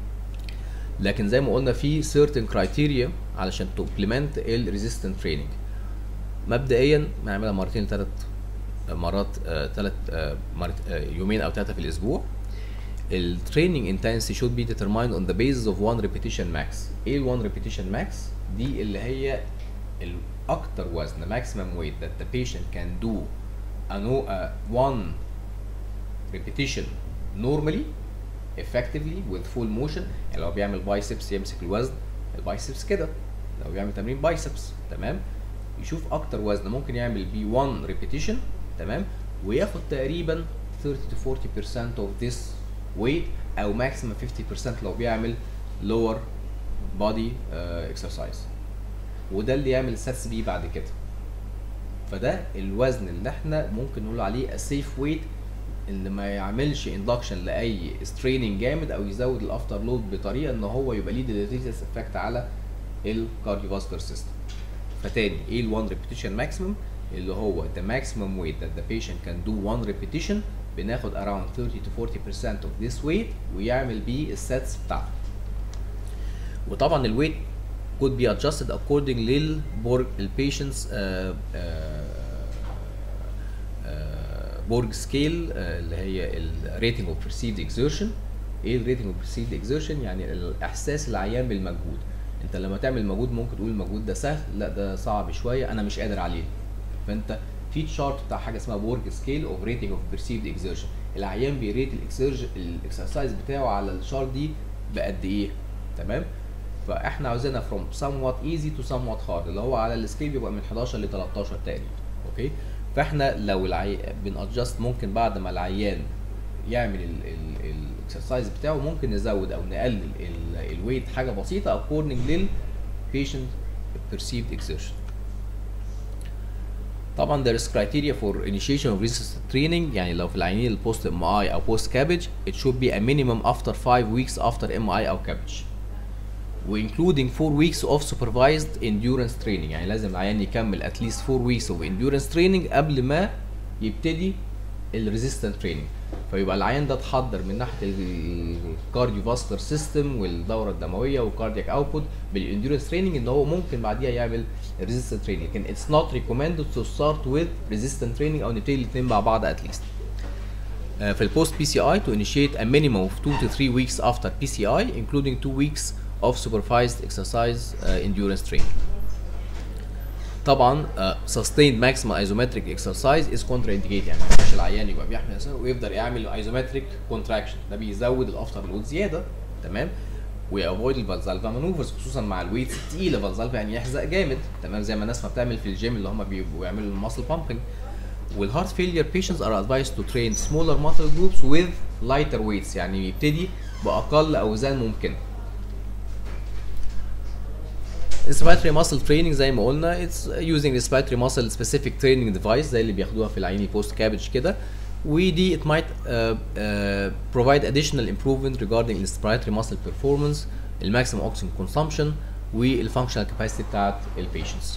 لكن زي ما قلنا في certain criteria علشان to implement ال resistant training مبدئيا نعملها مرتين لثلاث مرات ثلاث يومين او ثلاثه في الاسبوع ال training intensity should be determined on the basis of one repetition max ايه ال one repetition max دي اللي هي الاكتر وزن maximum weight that the patient can do a no, uh, one repetition normally effectively with full motion يعني لو بيعمل بايسبس يمسك الوزن البايسبس كده لو بيعمل تمرين بايسبس تمام يشوف اكتر وزن ممكن يعمل بيه 1 repetition تمام وياخد تقريبا 30 to 40% of this weight او maximum 50% لو بيعمل lower body uh, exercise وده اللي يعمل ساتس بيه بعد كده فده الوزن اللي احنا ممكن نقول عليه السيف ويت اللي ما يعملش اندكشن لاي ستريننج جامد او يزود الافتر لود بطريقه ان هو يبقى ليه ديليتيس افكت على الكارديوفاسكولار سيستم فتاني ايه ال 1 ريبيتيشن ماكسيمم اللي هو the maximum weight that the patient can do one repetition بناخد around 30 to 40% of this weight ويعمل بيه السيتس بتاعته وطبعا الويت could be adjusted according للبورج البيشنتس بورج سكيل اللي هي الريتنج اوف perceived exertion ايه الريتنج اوف perceived exertion يعني الاحساس العيان بالمجهود انت لما تعمل مجهود ممكن تقول المجهود ده سهل لا ده صعب شويه انا مش قادر عليه فانت في تشارت بتاع حاجه اسمها بورج سكيل اوف ريتنج اوف perceived exertion العيان بيريت الاكسرسايز بتاعه على الشارت دي بقد ايه تمام فاحنا عاوزينها from somewhat easy to somewhat hard اللي هو على السكيل بيبقى من 11 ل 13 تقريبا اوكي فاحنا لو العي... بنادجست ممكن بعد ما العيان يعمل الاكسرسايز بتاعه ممكن نزود او نقلل الويت حاجه بسيطه according لل patient perceived exertion طبعا there is criteria for initiation of resistance training يعني لو في العيانين البوست ام اي او بوست كابج it should be a minimum after 5 weeks after MI او كابج وانكلودing 4 weeks of supervised endurance training يعني لازم العيان يكمل at least 4 weeks of endurance training قبل ما يبتدي الريزيستنت تريننج فيبقى العيان ده اتحضر من ناحيه الكارديو فاسكولار سيستم والدوره الدمويه والكاردياك اوتبوت بالانديورنس تريننج ان هو ممكن بعديها يعمل ريزيستنت تريننج لكن اتس نوت ريكومندد تو ستارت وذ ريزيستنت تريننج او نبتدي الاثنين مع بعض اتليست في البوست بي سي اي to initiate a minimum of 2 to 3 weeks after PCI including 2 weeks of supervised exercise uh, endurance training. طبعا uh, sustained maximal isometric exercise is contraindicated يعني ما ينفعش العيان يبقى بيحمل نفسه ويفضل يعمل isometric contraction ده بيزود الافتر لود زياده تمام ويافويد الفالزالفا مانوفرز خصوصا مع الويتس التقيله فالزالفا يعني يحزق جامد تمام زي ما الناس ما بتعمل في الجيم اللي هم بيبقوا يعملوا الماسل بامبنج والهارت فيلير patients are advised to train smaller muscle groups with lighter weights يعني يبتدي باقل اوزان ممكنه respiratory muscle training زي ما قلنا it's using respiratory muscle specific training device زي اللي بياخدوها في العيني بوست كابج كده ودي it might uh, uh, provide additional improvement regarding respiratory muscle performance الماكسيمم oxygen consumption والfunctional capacity بتاعت البيشنتس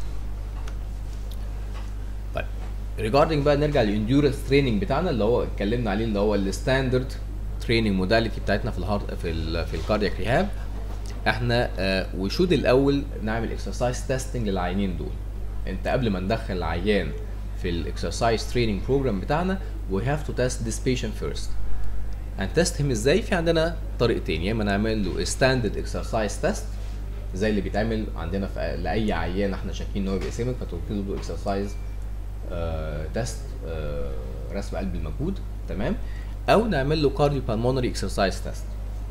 طيب regarding بقى نرجع للانديورنس تريننج بتاعنا اللي هو اتكلمنا عليه اللي هو الستاندرد تريننج موداليتي بتاعتنا في الهارت في ال في الكاردياك ريهاب احنا آه وشود الاول نعمل اكسرسايز تيستنج للعينين دول انت قبل ما ندخل العيان في الاكسرسايز تريننج بروجرام بتاعنا we have to test this patient first هنتستهم ازاي في عندنا طريقتين يا اما نعمل له ستاندرد اكسرسايز تيست زي اللي بيتعمل عندنا في لاي عيان احنا شاكين ان هو بيسمك فتركز له اكسرسايز تيست رسم قلب المجهود تمام او نعمل له كارديو بالمونري اكسرسايز تيست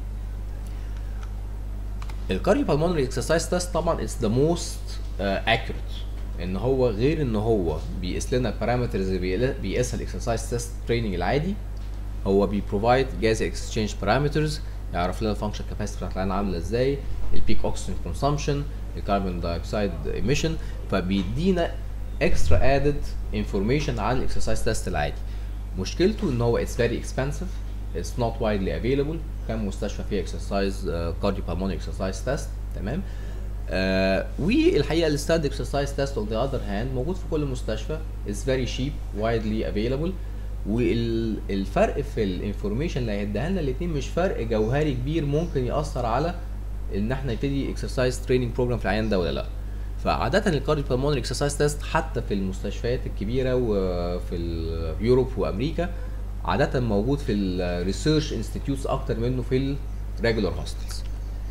الكارديو بالمونري اكسرسايز تيست طبعا اتس ذا موست اكيوريت ان هو غير ان هو بيقيس لنا البارامترز اللي بيقيسها الاكسرسايز تيست تريننج العادي هو بيبروفايد جاز اكسشينج بارامترز يعرف لنا الفانكشن كاباسيتي بتاعت العين عامله ازاي البيك اوكسجين كونسامشن الكربون دايوكسيد ايميشن فبيدينا اكسترا ادد انفورميشن عن الاكسرسايز تيست العادي مشكلته ان هو اتس فيري اكسبنسيف اتس نوت وايدلي افيلبل كم مستشفى فيه اكسرسايز كارديو بالمونري اكسرسايز تيست تمام آه والحقيقه الستاند اكسرسايز تيست اون ذا اذر هاند موجود في كل مستشفى از فيري شيب وايدلي افيلبل والفرق في الانفورميشن اللي هيديها لنا الاثنين مش فرق جوهري كبير ممكن ياثر على ان احنا نبتدي اكسرسايز تريننج بروجرام في العيان ده ولا لا فعاده الكارديو بالمونري اكسرسايز تيست حتى في المستشفيات الكبيره وفي ال- يوروب وامريكا عاده موجود في الريسيرش انستيتيوتس اكتر منه في الريجولار هوستلز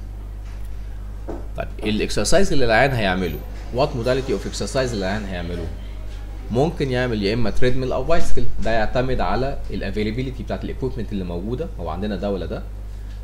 طيب الاكسرسايز اللي العيان هيعمله وات موداليتي اوف اكسرسايز اللي العيان هيعمله ممكن يعمل يا اما تريدميل او بايسكل ده يعتمد على الافيلابيلتي بتاعت الاكويبمنت اللي موجوده هو عندنا ده ولا ده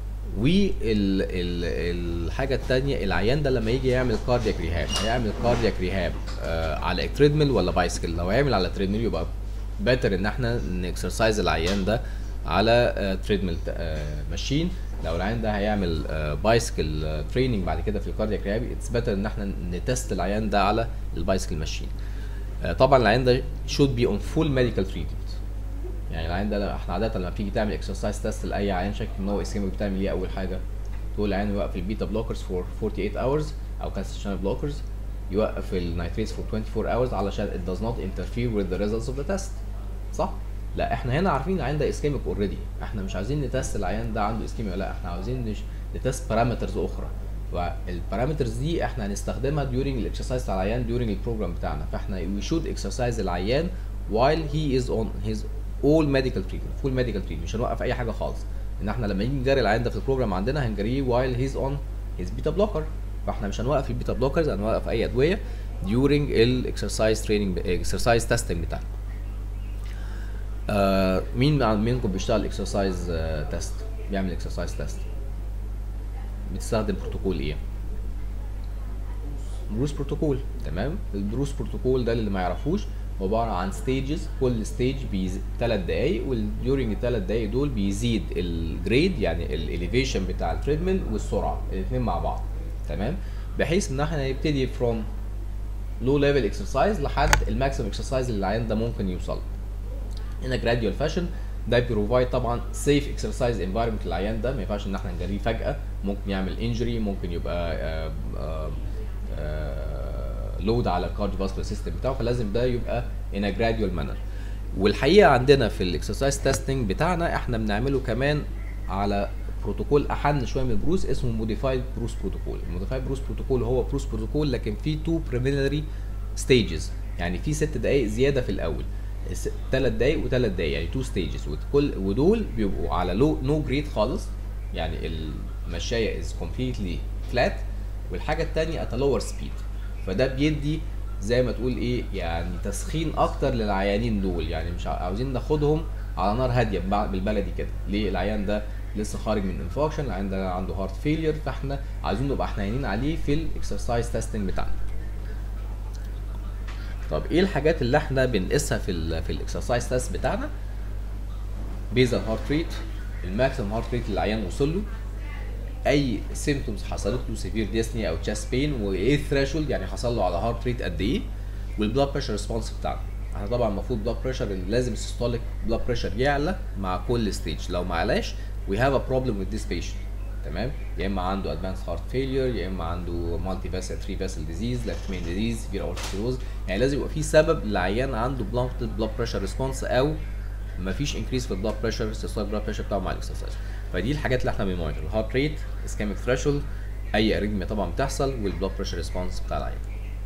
والحاجه الثانيه العيان ده لما يجي يعمل كاردياك ريهاب هيعمل كاردياك ريهاب آه على تريدميل ولا بايسكل لو هيعمل على تريدميل يبقى باتر ان احنا نكسرسايز العيان ده على آه تريدميل آه ماشين لو العيان ده هيعمل آه بايسكل آه تريننج بعد كده في الكاردياك ريهاب اتس باتر ان احنا نتست العيان ده على البايسكل ماشين آه، طبعا العيان ده should be on full medical treatment يعني العيان ده احنا عاده لما بتيجي تعمل اكسرسايز تيست لاي عيان شاك ان هو اسكيميك بتعمل ايه اول حاجه تقول العيان يوقف البيتا بلوكرز فور 48 hours او كالسيوم بلوكرز يوقف النيتريتس فور 24 hours علشان it does not interfere with the results of the test صح لا احنا هنا عارفين العيان ده اسكيميك اوريدي احنا مش عايزين نتست العيان ده عنده اسكيميا ولا لا احنا عاوزين نش- نتست بارامترز اخرى فالبارامترز دي احنا هنستخدمها during الاكسرسايز بتاع العيان during البروجرام بتاعنا فاحنا we should exercise العيان while he is on his all medical treatment full medical treatment مش هنوقف اي حاجه خالص ان احنا لما نيجي نجري العيان ده في البروجرام عندنا هنجريه while he's on his beta blocker فاحنا مش هنوقف البيتا بلوكرز هنوقف اي ادويه during الاكسرسايز تريننج اكسرسايز تيستنج بتاعنا آه مين مع- منكم بيشتغل اكسرسايز تيست بيعمل اكسرسايز تيست بتستخدم بروتوكول ايه بروس بروتوكول تمام البروس بروتوكول ده اللي ما يعرفوش هو عباره عن ستيجز كل ستيج بيز 3 دقايق وديورنج الثلاث دقايق دول بيزيد الجريد يعني الاليفيشن بتاع التريدميل والسرعه الاثنين مع بعض تمام بحيث ان احنا نبتدي فروم لو ليفل اكسرسايز لحد الماكسيمم اكسرسايز اللي العيان ده ممكن يوصل ان جراديوال فاشن ده بيروفايد طبعا سيف اكسرسايز انفايرمنت للعيان ده ما ينفعش ان احنا نجريه فجاه ممكن يعمل انجري ممكن يبقى لود على الكارديو فاسكولار سيستم بتاعه فلازم ده يبقى ان ا جراديوال مانر والحقيقه عندنا في الاكسرسايز تيستنج بتاعنا احنا بنعمله كمان على بروتوكول احن شويه من البروس اسمه موديفايد بروس بروتوكول الموديفايد بروس بروتوكول هو بروس بروتوكول لكن فيه تو بريمينري ستيجز يعني في ست دقائق زياده في الاول ثلاث دقائق وثلاث دقائق يعني تو ستيجز وكل ودول بيبقوا على لو نو جريد خالص يعني المشايه از كومبليتلي فلات والحاجه الثانيه ات لور سبيد فده بيدي زي ما تقول ايه يعني تسخين اكتر للعيانين دول يعني مش عاوزين ناخدهم على نار هاديه بع- بالبلدي كده ليه العيان ده لسه خارج من انفاكشن العيان ده عنده هارت فيلير فاحنا عايزين نبقى حنينين عليه في الاكسرسايز تيستنج بتاعنا طب ايه الحاجات اللي احنا بنقيسها في ال في الاكسرسايز تيست بتاعنا بيزل هارت ريت الماكسيمم هارت ريت اللي العيان وصل له اي سيمتومز حصلت له سيفير ديسني او تشست بين وايه الثريشولد يعني حصل له على هارت ريت قد ايه والبلاد بريشر ريسبونس بتاعنا احنا طبعا المفروض بلاد بريشر لازم السيستوليك بلاد بريشر يعلى مع كل ستيج لو ما علاش we have a problem with this patient تمام يا اما عنده advanced heart failure يا اما عنده multi vessel 3 vessel disease left main disease severe aortic stenosis يعني لازم يبقى في سبب للعيان عنده blunt blood pressure response او مفيش انكريس في البلاد بريشر السيستوليك بلاد بريشر بتاعه مع الاكسرسايز فدي الحاجات اللي احنا بنمونيتور الهارت ريت اسكاميك ثريشولد اي اريثميا طبعا بتحصل والبلاد بريشر ريسبونس بتاع العيان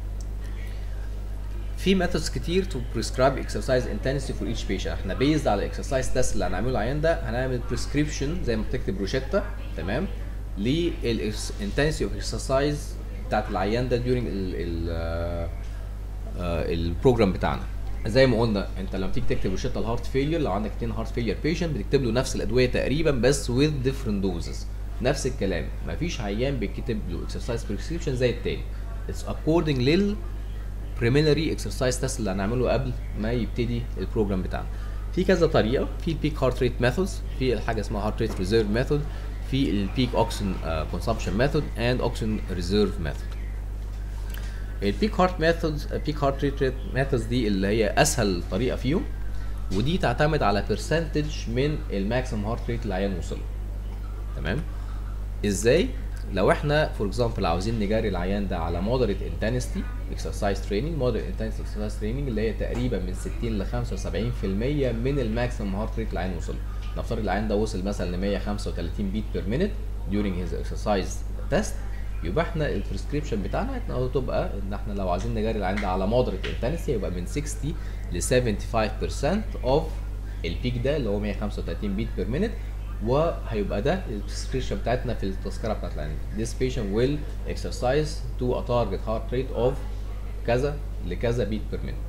في ميثودز كتير تو بريسكرايب اكسرسايز انتنسيتي فور ايتش بيشنت احنا بيزد على الاكسرسايز تيست اللي هنعمله العيان ده هنعمل بريسكريبشن زي ما بتكتب روشته تمام للانتنسيتي اوف اكسرسايز بتاعت العيان ده during ال ال البروجرام بتاعنا زي ما قلنا انت لما تيجي تكتب روشته الهارت فيلير لو عندك اتنين هارت فيلير بيشنت بتكتب له نفس الادويه تقريبا بس with different doses نفس الكلام مفيش عيان بيتكتب له اكسرسايز بريسكريبشن زي التاني اتس according لل preliminary exercise test اللي هنعمله قبل ما يبتدي البروجرام بتاعنا في كذا طريقه في البيك هارت ريت ميثودز في حاجه اسمها هارت ريت ريزيرف ميثود في البيك اوكسجين كونسبشن ميثود اند اوكسجين ريزيرف ميثود البيك هارت ميثودز البيك هارت ريت ميثودز دي اللي هي اسهل طريقه فيهم ودي تعتمد على برسنتج من الماكسيمم هارت ريت اللي العيان وصل له. تمام ازاي لو احنا فور اكزامبل عاوزين نجري العيان ده على مودريت انتنستي اكسرسايز تريننج مودريت انتنستي اكسرسايز تريننج اللي هي تقريبا من 60 ل 75% من الماكسيمم هارت ريت اللي العيان وصل له. نفترض العيان ده وصل مثلا ل 135 بيت بير مينيت during his exercise test يبقى احنا البريسكريبشن بتاعنا إنه تبقى ان احنا لو عايزين نجري العيان ده على مودريت انتنسي يبقى من 60 ل 75% اوف البيك ده اللي هو 135 بيت بير مينيت وهيبقى ده البريسكريبشن بتاعتنا في التذكره بتاعت العيان this patient will exercise to a target heart rate of كذا لكذا بيت بير مينيت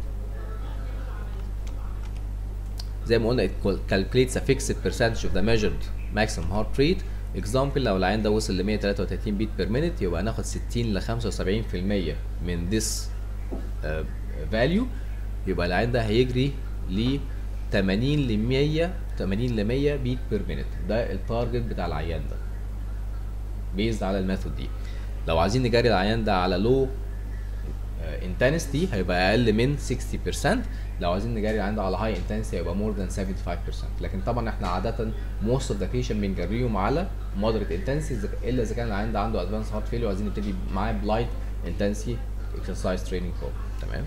زي ما قلنا it calculates a fixed percentage of the measured maximum heart rate example لو العيان ده وصل ل 133 بيت بير مينيت يبقى هناخد 60 ل 75% من this uh, value يبقى العيان ده هيجري ل 80 ل 100 80 ل 100 بيت بير مينيت ده التارجت بتاع العيان ده بيزد على الميثود دي لو عايزين نجري العيان ده على لو انتنستي هيبقى اقل من 60% لو عايزين نجري العيان ده على هاي انتنستي هيبقى مور ذان 75% لكن طبعا احنا عاده موست اوف ذا بيشنت بنجريهم على مودريت انتنسي الا اذا كان العيان ده عنده ادفانس هارت فيلير وعايزين نبتدي معاه بلايت انتنسي اكسرسايز تريننج بروجرام تمام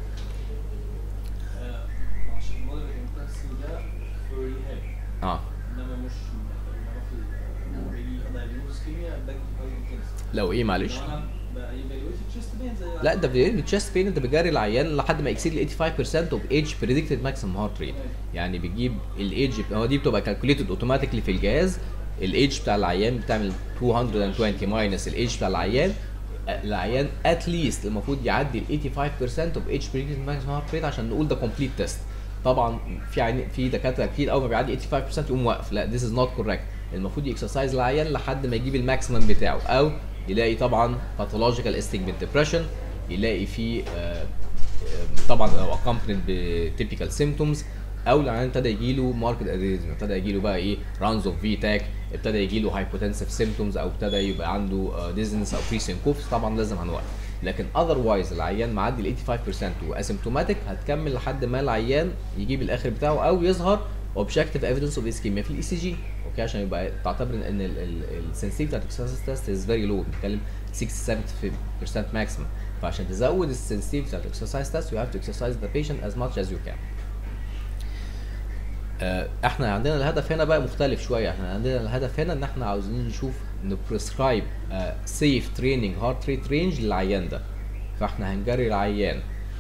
عشان المودريت انتنسي ده فور ريهاب اه انما مش انما في لما باجي ادايجنوز كيمياء باجي هاي انتنسي لو ايه معلش لو انا بايفالويت تشيست بين زي لا انت في التشست بين انت بتجري العيان لحد ما يكسيد ال 85% اوف ايج بريدكتد ماكسيمم هارت ريت يعني بتجيب الايدج هو دي بتبقى كالكوليتد اوتوماتيكلي في الجهاز الايدج بتاع العيان بتعمل 220 ماينس الايدج بتاع العيان العيان اتليست المفروض يعدي ال 85% اوف ايج بريدكتد ماكسيمم هارت ريت عشان نقول ده كومبليت تيست طبعا في عيان في دكاتره كتير اول ما بيعدي 85% يقوم واقف لا ذيس از نوت كوريكت المفروض يكسرسايز العيان لحد ما يجيب الماكسيمم بتاعه او يلاقي طبعا باثولوجيكال استجمنت ديبريشن يلاقي فيه آه، آه، طبعا لو accompanied بتيبيكال سيمتومز او العيان ابتدى يجي له ماركت اديزم ابتدى يجي له بقى ايه رانز اوف في تاك ابتدى يجي له هايبوتنسيف سيمتومز او ابتدى يبقى عنده ديزنس او بري سينكوفس طبعا لازم هنوقف لكن اذروايز العيان معدي ال 85% واسيمتوماتيك هتكمل لحد ما العيان يجيب الاخر بتاعه او يظهر اوبجكتيف ايفيدنس اوف اسكيميا في الاي سي جي اوكي عشان يبقى تعتبر ان السنسيتيف بتاعت الاكسرسايز تيست از فيري لو بنتكلم 6 70% ماكسيمم فعشان تزود السنسيتيف بتاعت الاكسرسايز تيست يو هاف تو اكسرسايز ذا بيشنت از ماتش از يو كان احنا عندنا الهدف هنا بقى مختلف شويه احنا عندنا الهدف هنا ان احنا عاوزين نشوف نبريسكرايب سيف تريننج هارت ريت رينج للعيان ده فاحنا هنجري العيان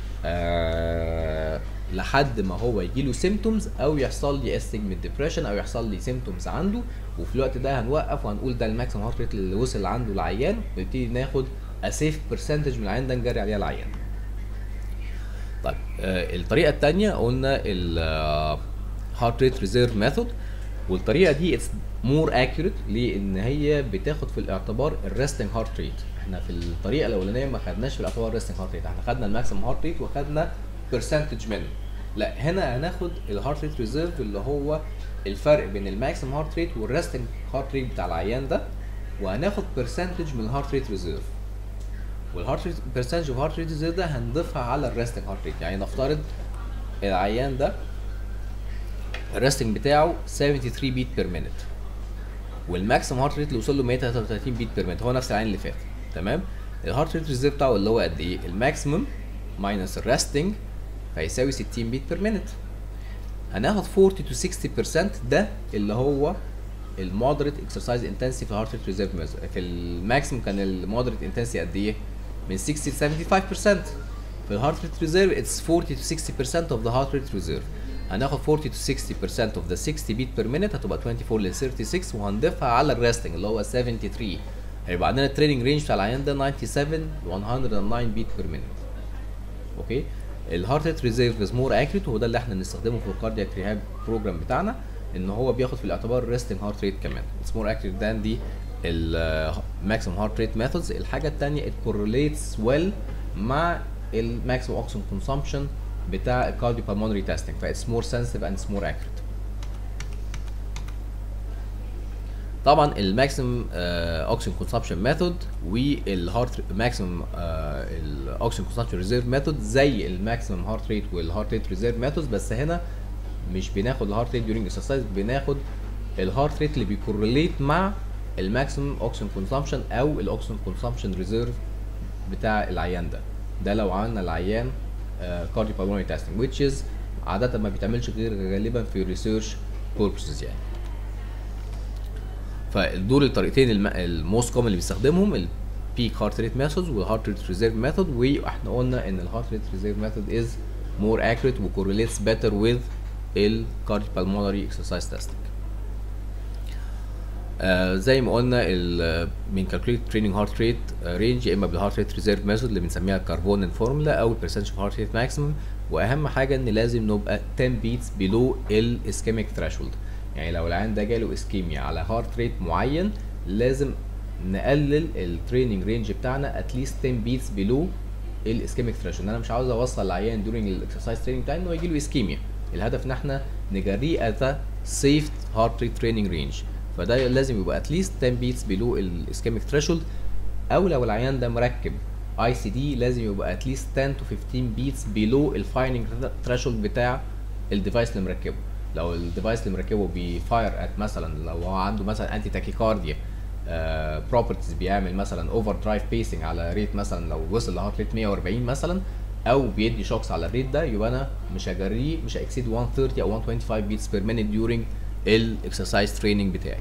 آه لحد ما هو يجي له سيمتومز او يحصل لي استجمنت ديبريشن او يحصل لي سيمتومز عنده وفي الوقت ده هنوقف وهنقول ده الماكسيمم هارت ريت اللي وصل عنده العيان ونبتدي ناخد اسيف برسنتج من العيان ده نجري عليها العيان طيب آه الطريقه الثانيه قلنا ال هارت ريت ريزيرف ميثود والطريقه دي اتس مور اكيوريت لان هي بتاخد في الاعتبار الريستنج هارت ريت احنا في الطريقه الاولانيه ما خدناش في الاعتبار الريستنج هارت ريت احنا خدنا الماكسيمم هارت ريت وخدنا برسنتج منه لا هنا هناخد الهارت ريت ريزيرف اللي هو الفرق بين الماكسيمم هارت ريت والريستنج هارت ريت بتاع العيان ده وهناخد برسنتج من الهارت ريت ريزيرف والهارت ريت برسنتج اوف هارت ريت ريزيرف ده هنضيفها على الريستنج هارت ريت يعني نفترض العيان ده الريستنج بتاعه 73 بيت بير مينت والماكسيمم هارت ريت اللي وصل له 133 بيت بير مينت هو نفس العين اللي فات تمام الهارت ريت ريزيرف بتاعه اللي هو قد ايه الماكسيمم ماينس الريستنج فيساوي 60 بيت بير مينت هناخد 40 to 60% ده اللي هو المودريت اكسرسايز انتنسي في الهارت ريت ريزيرف في الماكسيمم كان المودريت انتنسي قد ايه من 60 ل 75% في الهارت ريت ريزيرف اتس 40 to 60% of the heart rate reserve هناخد 40 to 60% of the 60 beat per minute هتبقى 24 ل 36 وهنضيفها على الريستنج اللي هو 73 هيبقى عندنا التريننج رينج بتاع العيان ده 97 ل 109 بيت بير مينيت اوكي الهارت ريت ريزيرف از مور اكيوريت وهو ده اللي احنا بنستخدمه في الكاردياك ريهاب بروجرام بتاعنا ان هو بياخد في الاعتبار الريستنج هارت ريت كمان اتس مور اكيوريت ذان دي الماكسيمم هارت ريت ميثودز الحاجه الثانيه ات كورليتس ويل مع الماكسيمم اوكسجين كونسومشن بتاع الكارديو بالمونري تيستنج فاتس مور سنسيتيف اند اتس مور اكيوريت طبعا الماكسيمم اوكسجين كونسبشن ميثود والهارت ماكسيمم الاوكسجين كونسبشن ريزيرف ميثود زي الماكسيمم هارت ريت والهارت ريت ريزيرف ميثود بس هنا مش بناخد الهارت ريت ديورنج اكسرسايز بناخد الهارت ريت اللي بيكورليت مع الماكسيمم اوكسجين كونسبشن او الاوكسجين كونسبشن ريزيرف بتاع العيان ده ده لو عملنا العيان كارديو بالمونري تيستنج which is عاده ما بيتعملش غير غالبا في ريسيرش بوربسز يعني فدول الطريقتين الموست كومن اللي بيستخدمهم البيك هارت ريت ميثود والهارت ريت ريزيرف ميثود واحنا قلنا ان الهارت ريت ريزيرف ميثود از مور accurate وكورليتس better with الكارديو بالمونري اكسرسايز تيستنج آه زي ما قلنا ال بنكالكوليت تريننج هارت ريت رينج يا اما بالهارت ريت ريزيرف ميثود اللي بنسميها الكربون فورمولا او البرسنتج اوف هارت ريت ماكسيمم واهم حاجه ان لازم نبقى 10 بيتس بلو الاسكيميك ثريشولد يعني لو العيان ده جاله اسكيميا على هارت ريت معين لازم نقلل التريننج رينج بتاعنا اتليست 10 بيتس بلو الاسكيميك ثريشولد انا مش عاوز اوصل العيان دورنج الاكسرسايز تريننج بتاعي انه يجي له اسكيميا الهدف ان احنا نجريه ات سيف هارت ريت تريننج رينج فده لازم يبقى اتليست 10 بيتس بلو الاسكيميك ثريشولد او لو العيان ده مركب اي سي دي لازم يبقى اتليست 10 تو 15 بيتس بلو الفايرنج ثريشولد بتاع الديفايس اللي مركبه لو الديفايس اللي مركبه بيفاير ات مثلا لو هو عنده مثلا انتي تاكيكارديا بروبرتيز بيعمل مثلا اوفر درايف بيسنج على ريت مثلا لو وصل لهارت ريت 140 مثلا او بيدي شوكس على الريت ده يبقى انا مش هجريه مش هيكسيد 130 او 125 بيتس بير مينيت ديورنج الاكسرسايز تريننج بتاعي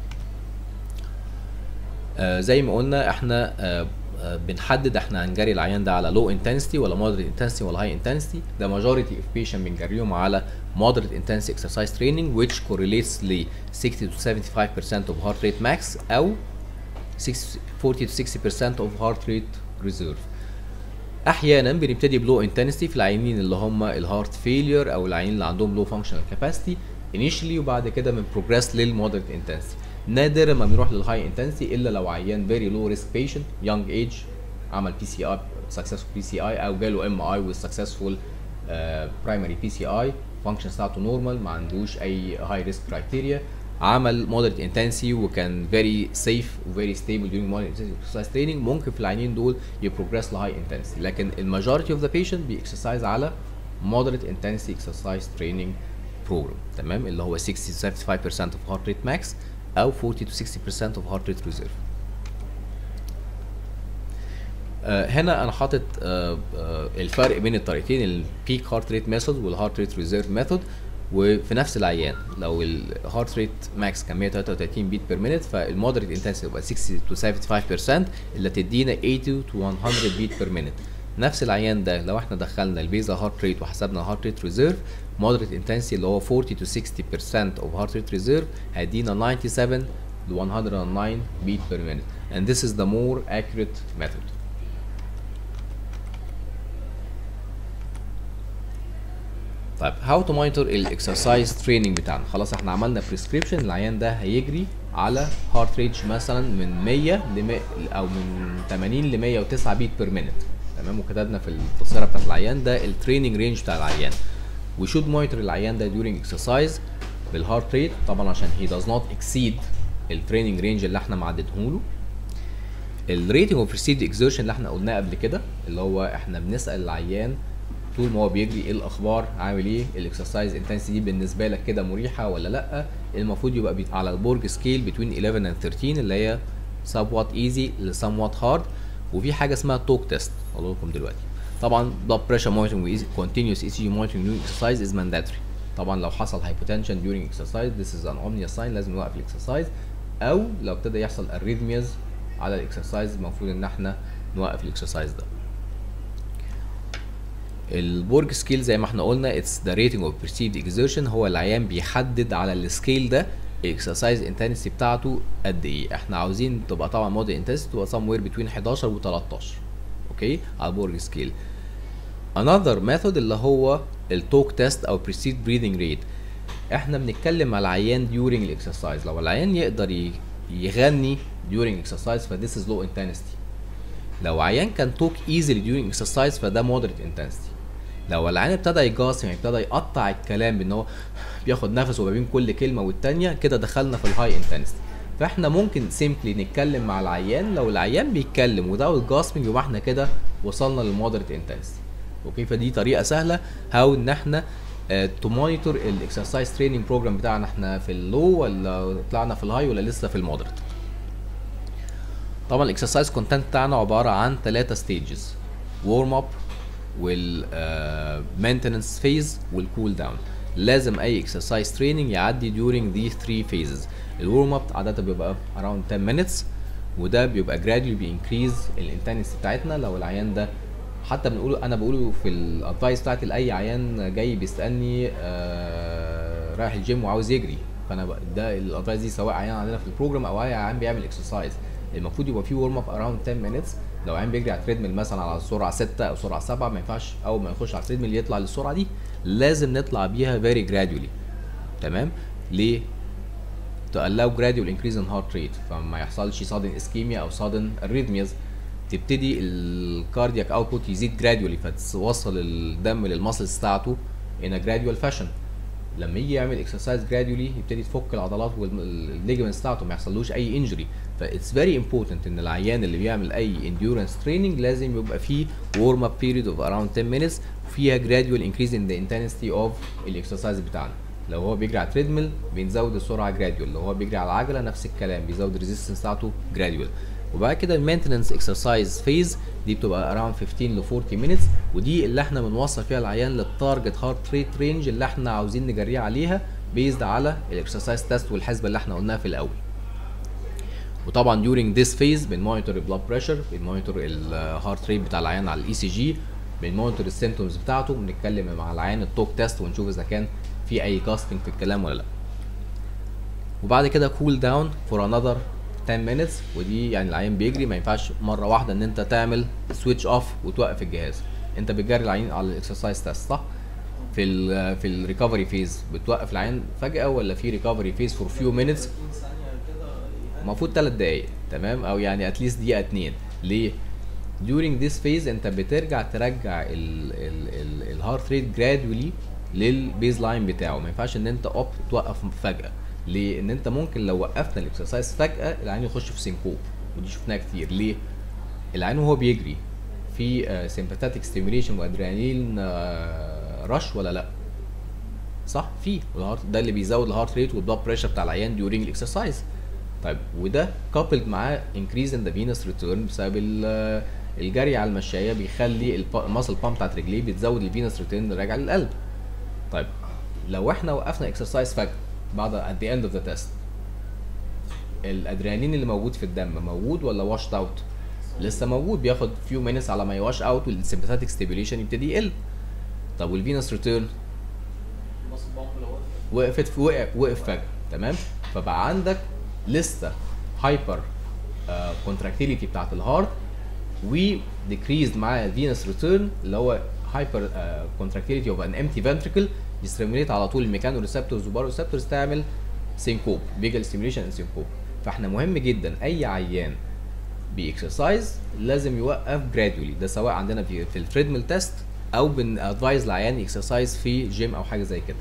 آه زي ما قلنا احنا آه آه بنحدد احنا هنجري العيان ده على لو انتنسيتي ولا مودريت انتنسيتي ولا هاي انتنسيتي ده ماجوريتي اوف بيشنت بنجريهم على moderate intensity exercise training which correlates ل 60 to 75% of heart rate max او 6 40 to 60% of heart rate reserve احيانا بنبتدي بلو انتنسيتي في العيانين اللي هم الهارت فيلير او العيانين اللي عندهم لو فانكشنال كاباسيتي initially وبعد كده من بروجريس للمودريت انتنسيتي نادرا ما بنروح للهاي انتنسيتي الا لو عيان فيري لو ريسك بيشنت يونج ايج عمل بي سي اي سكسسفول بي سي اي او جاله ام اي وذ سكسسفول برايمري بي سي اي فانكشن بتاعته نورمال ما عندوش اي هاي ريسك كرايتيريا عمل مودريت انتنسي وكان فيري سيف وفيري ستيبل during moderate exercise training ممكن في العينين دول يبروجريس لهاي انتنسي لكن الماجوريتي اوف ذا بيشنت بيكسرسايز على moderate intensity exercise training program تمام اللي هو 60 to 75% of heart rate max او 40 to 60% of heart rate reserve آه هنا انا حاطط آه آه الفرق بين الطريقتين البيك هارت ريت ميثود والهارت ريت ريزيرف ميثود وفي نفس العيان لو الهارت ريت ماكس كان 133 بيت بير مينيت فالمودريت انتنسيتي يبقى 60 تو 75% اللي تدينا 80 تو 100 بيت بير مينيت نفس العيان ده لو احنا دخلنا البيزا هارت ريت وحسبنا الهارت ريت ريزيرف مودريت انتنسيتي اللي هو 40 تو 60% of heart rate reserve هيدينا 97 ل 109 beat per minute and this is the more accurate method طيب هاو تو مونيتور الاكسرسايز تريننج بتاعنا خلاص احنا عملنا بريسكريبشن العيان ده هيجري على هارت ريت مثلا من 100 ل 100 او من 80 ل 109 بيت بير مينيت تمام وكتبنا في التفسيره بتاعت العيان ده التريننج رينج بتاع العيان we should monitor العيان ده during exercise بالهارت ريت طبعا عشان he does not exceed التريننج رينج اللي احنا معددهوله له الريتنج اوف ريسيد اكزertion اللي احنا قلناه قبل كده اللي هو احنا بنسال العيان طول ما هو بيجري ايه الاخبار عامل ايه الاكسرسايز انتنسيتي دي بالنسبه لك كده مريحه ولا لا المفروض يبقى بي- على البورج سكيل بين 11 and 13 اللي هي somewhat easy ل somewhat hard وفي حاجه اسمها توك تيست اقول لكم دلوقتي طبعا blood pressure monitoring with continuous ECG monitoring during exercise is mandatory طبعا لو حصل hypotension during exercise this is an omnia sign لازم نوقف الاكسرسايز او لو ابتدى يحصل arrhythmias على الاكسرسايز المفروض ان احنا نوقف الاكسرسايز ده البورج سكيل زي ما احنا قلنا اتس ذا ريتنج اوف perceived exertion هو العيان بيحدد على السكيل ده الاكسرسايز انتنسيتي بتاعته قد ايه احنا عاوزين تبقى طبعا موديل انتنسيتي تبقى somewhere between 11 و 13 اوكي على البورج سكيل another method اللي هو التوك تيست او perceived breathing rate احنا بنتكلم على العيان during الاكسرسايز لو العيان يقدر ي- يغني during exercise ف this is low intensity لو عيان كان توك easily during exercise فده moderate intensity لو العيان ابتدى يجاص يعني ابتدى يقطع الكلام بان هو بياخد نفسه ما بين كل كلمه والتانيه كده دخلنا في الهاي انتنسيتي فاحنا ممكن سيمبلي نتكلم مع العيان لو العيان بيتكلم without gasping يبقى احنا كده وصلنا للمودريت انتنسيتي اوكي فدي طريقه سهله هاو ان احنا تو مونيتور الاكسرسايز تريننج بروجرام بتاعنا احنا في اللو ولا طلعنا في الهاي ولا لسه في المودريت طبعا الاكسرسايز كونتنت بتاعنا عباره عن ثلاثه ستيجز وورم اب والمينتننس فيز والكول داون لازم اي اكسرسايز تريننج يعدي during these three phases الورم اب عاده بيبقى around 10 minutes وده بيبقى gradually بينكريز الانتنسيتي بتاعتنا لو العيان ده حتى بنقوله انا بقوله في الادفايس بتاعتي لاي عيان جاي بيسالني آه رايح الجيم وعاوز يجري فانا ب- ده الادفايس دي سواء عيان عندنا في البروجرام او اي عيان بيعمل اكسرسايز المفروض يبقى في ورم اب اراوند 10 minutes لو عيان بيجري على التريدميل مثلا على سرعه 6 او سرعه 7 ما ينفعش اول ما يخش على التريدميل يطلع للسرعه دي لازم نطلع بيها فيري جرادولي تمام ليه to allow gradual increase in heart rate فما يحصلش sudden ischemia او sudden arrhythmias تبتدي الكاردياك اوتبوت يزيد gradually فتوصل الدم للمسلز بتاعته in a gradual fashion لما يجي يعمل اكسرسايز جرادولي يبتدي تفك العضلات والليجمنتس بتاعته ما يحصلوش اي انجري فاتس فيري امبورتنت ان العيان اللي بيعمل اي انديورنس تريننج لازم يبقى فيه ورم اب بيريد اوف اراوند 10 minutes وفيها جرادوال انكريز ان ذا انتنسيتي اوف الاكسرسايز بتاعنا لو هو بيجري على تريدميل بنزود السرعه جرادوال لو هو بيجري على العجله نفس الكلام بيزود الريزيستنس بتاعته جرادوال وبعد كده المينتننس اكسرسايز فيز دي بتبقى اراوند 15 ل 40 minutes ودي اللي احنا بنوصل فيها العيان للتارجت هارت ريت رينج اللي احنا عاوزين نجريه عليها بيزد على الاكسرسايز تيست والحسبه اللي احنا قلناها في الاول وطبعا during this phase بنمونيتور البلاد بريشر بنمونيتور الهارت ريت بتاع العيان على الاي سي جي بنمونيتور السيمتومز بتاعته بنتكلم مع العيان التوك تيست ونشوف اذا كان في اي كاستنج في الكلام ولا لا وبعد كده كول داون فور انذر 10 minutes ودي يعني العيان بيجري ما ينفعش مره واحده ان انت تعمل سويتش اوف وتوقف الجهاز انت بتجري العيان على الاكسرسايز تيست صح في ال في الريكفري فيز بتوقف العيان فجاه ولا في ريكفري فيز فور فيو minutes 30 ثانية كده يعني المفروض 3 دقايق تمام او يعني اتليست دقيقه اتنين ليه during this phase انت بترجع ترجع الهارت ريت جرادولي للبيز لاين بتاعه ما ينفعش ان انت اوب توقف فجاه ليه ان انت ممكن لو وقفنا الاكسرسايز فجاه العين يخش في سينكوب ودي شفناها كتير ليه العين وهو بيجري في سيمباثيك ستيميوليشن وادرينالين رش ولا لا صح في والهارت ده اللي بيزود الهارت ريت والبلاد بريشر بتاع العيان during الاكسرسايز طيب وده كابلد معاه انكريز ان ذا فينس ريتيرن بسبب ال- الجري على المشايه بيخلي الماسل بامب بتاعت رجليه بتزود الفينس ريتيرن راجع للقلب طيب لو احنا وقفنا اكسرسايز فجاه بعد at the end of the test الادرينالين اللي موجود في الدم موجود ولا واشد اوت لسه موجود بياخد فيو مينتس على ما يواش اوت والسيمباثيك ستيبيوليشن يبتدي يقل طب والفينس ريتيرن المصل بامب لو وقف وقفت في وقف وقف فجاه تمام فبقى عندك لسه هايبر كونتراكتيليتي بتاعت الهارت و decreased مع الفينس ريتيرن اللي هو هايبر كونتراكتيليتي اوف ان امتي فنتريكل يستيميليت على طول الميكانو ريسبتورز وبارو ريسبتورز تعمل سينكوب فيجل ستيميوليشن اند سينكوب فاحنا مهم جدا اي عيان بيكسرسايز لازم يوقف جرادولي ده سواء عندنا في في التريدميل تيست او بنادفايز لعيان اكسرسايز في جيم او حاجه زي كده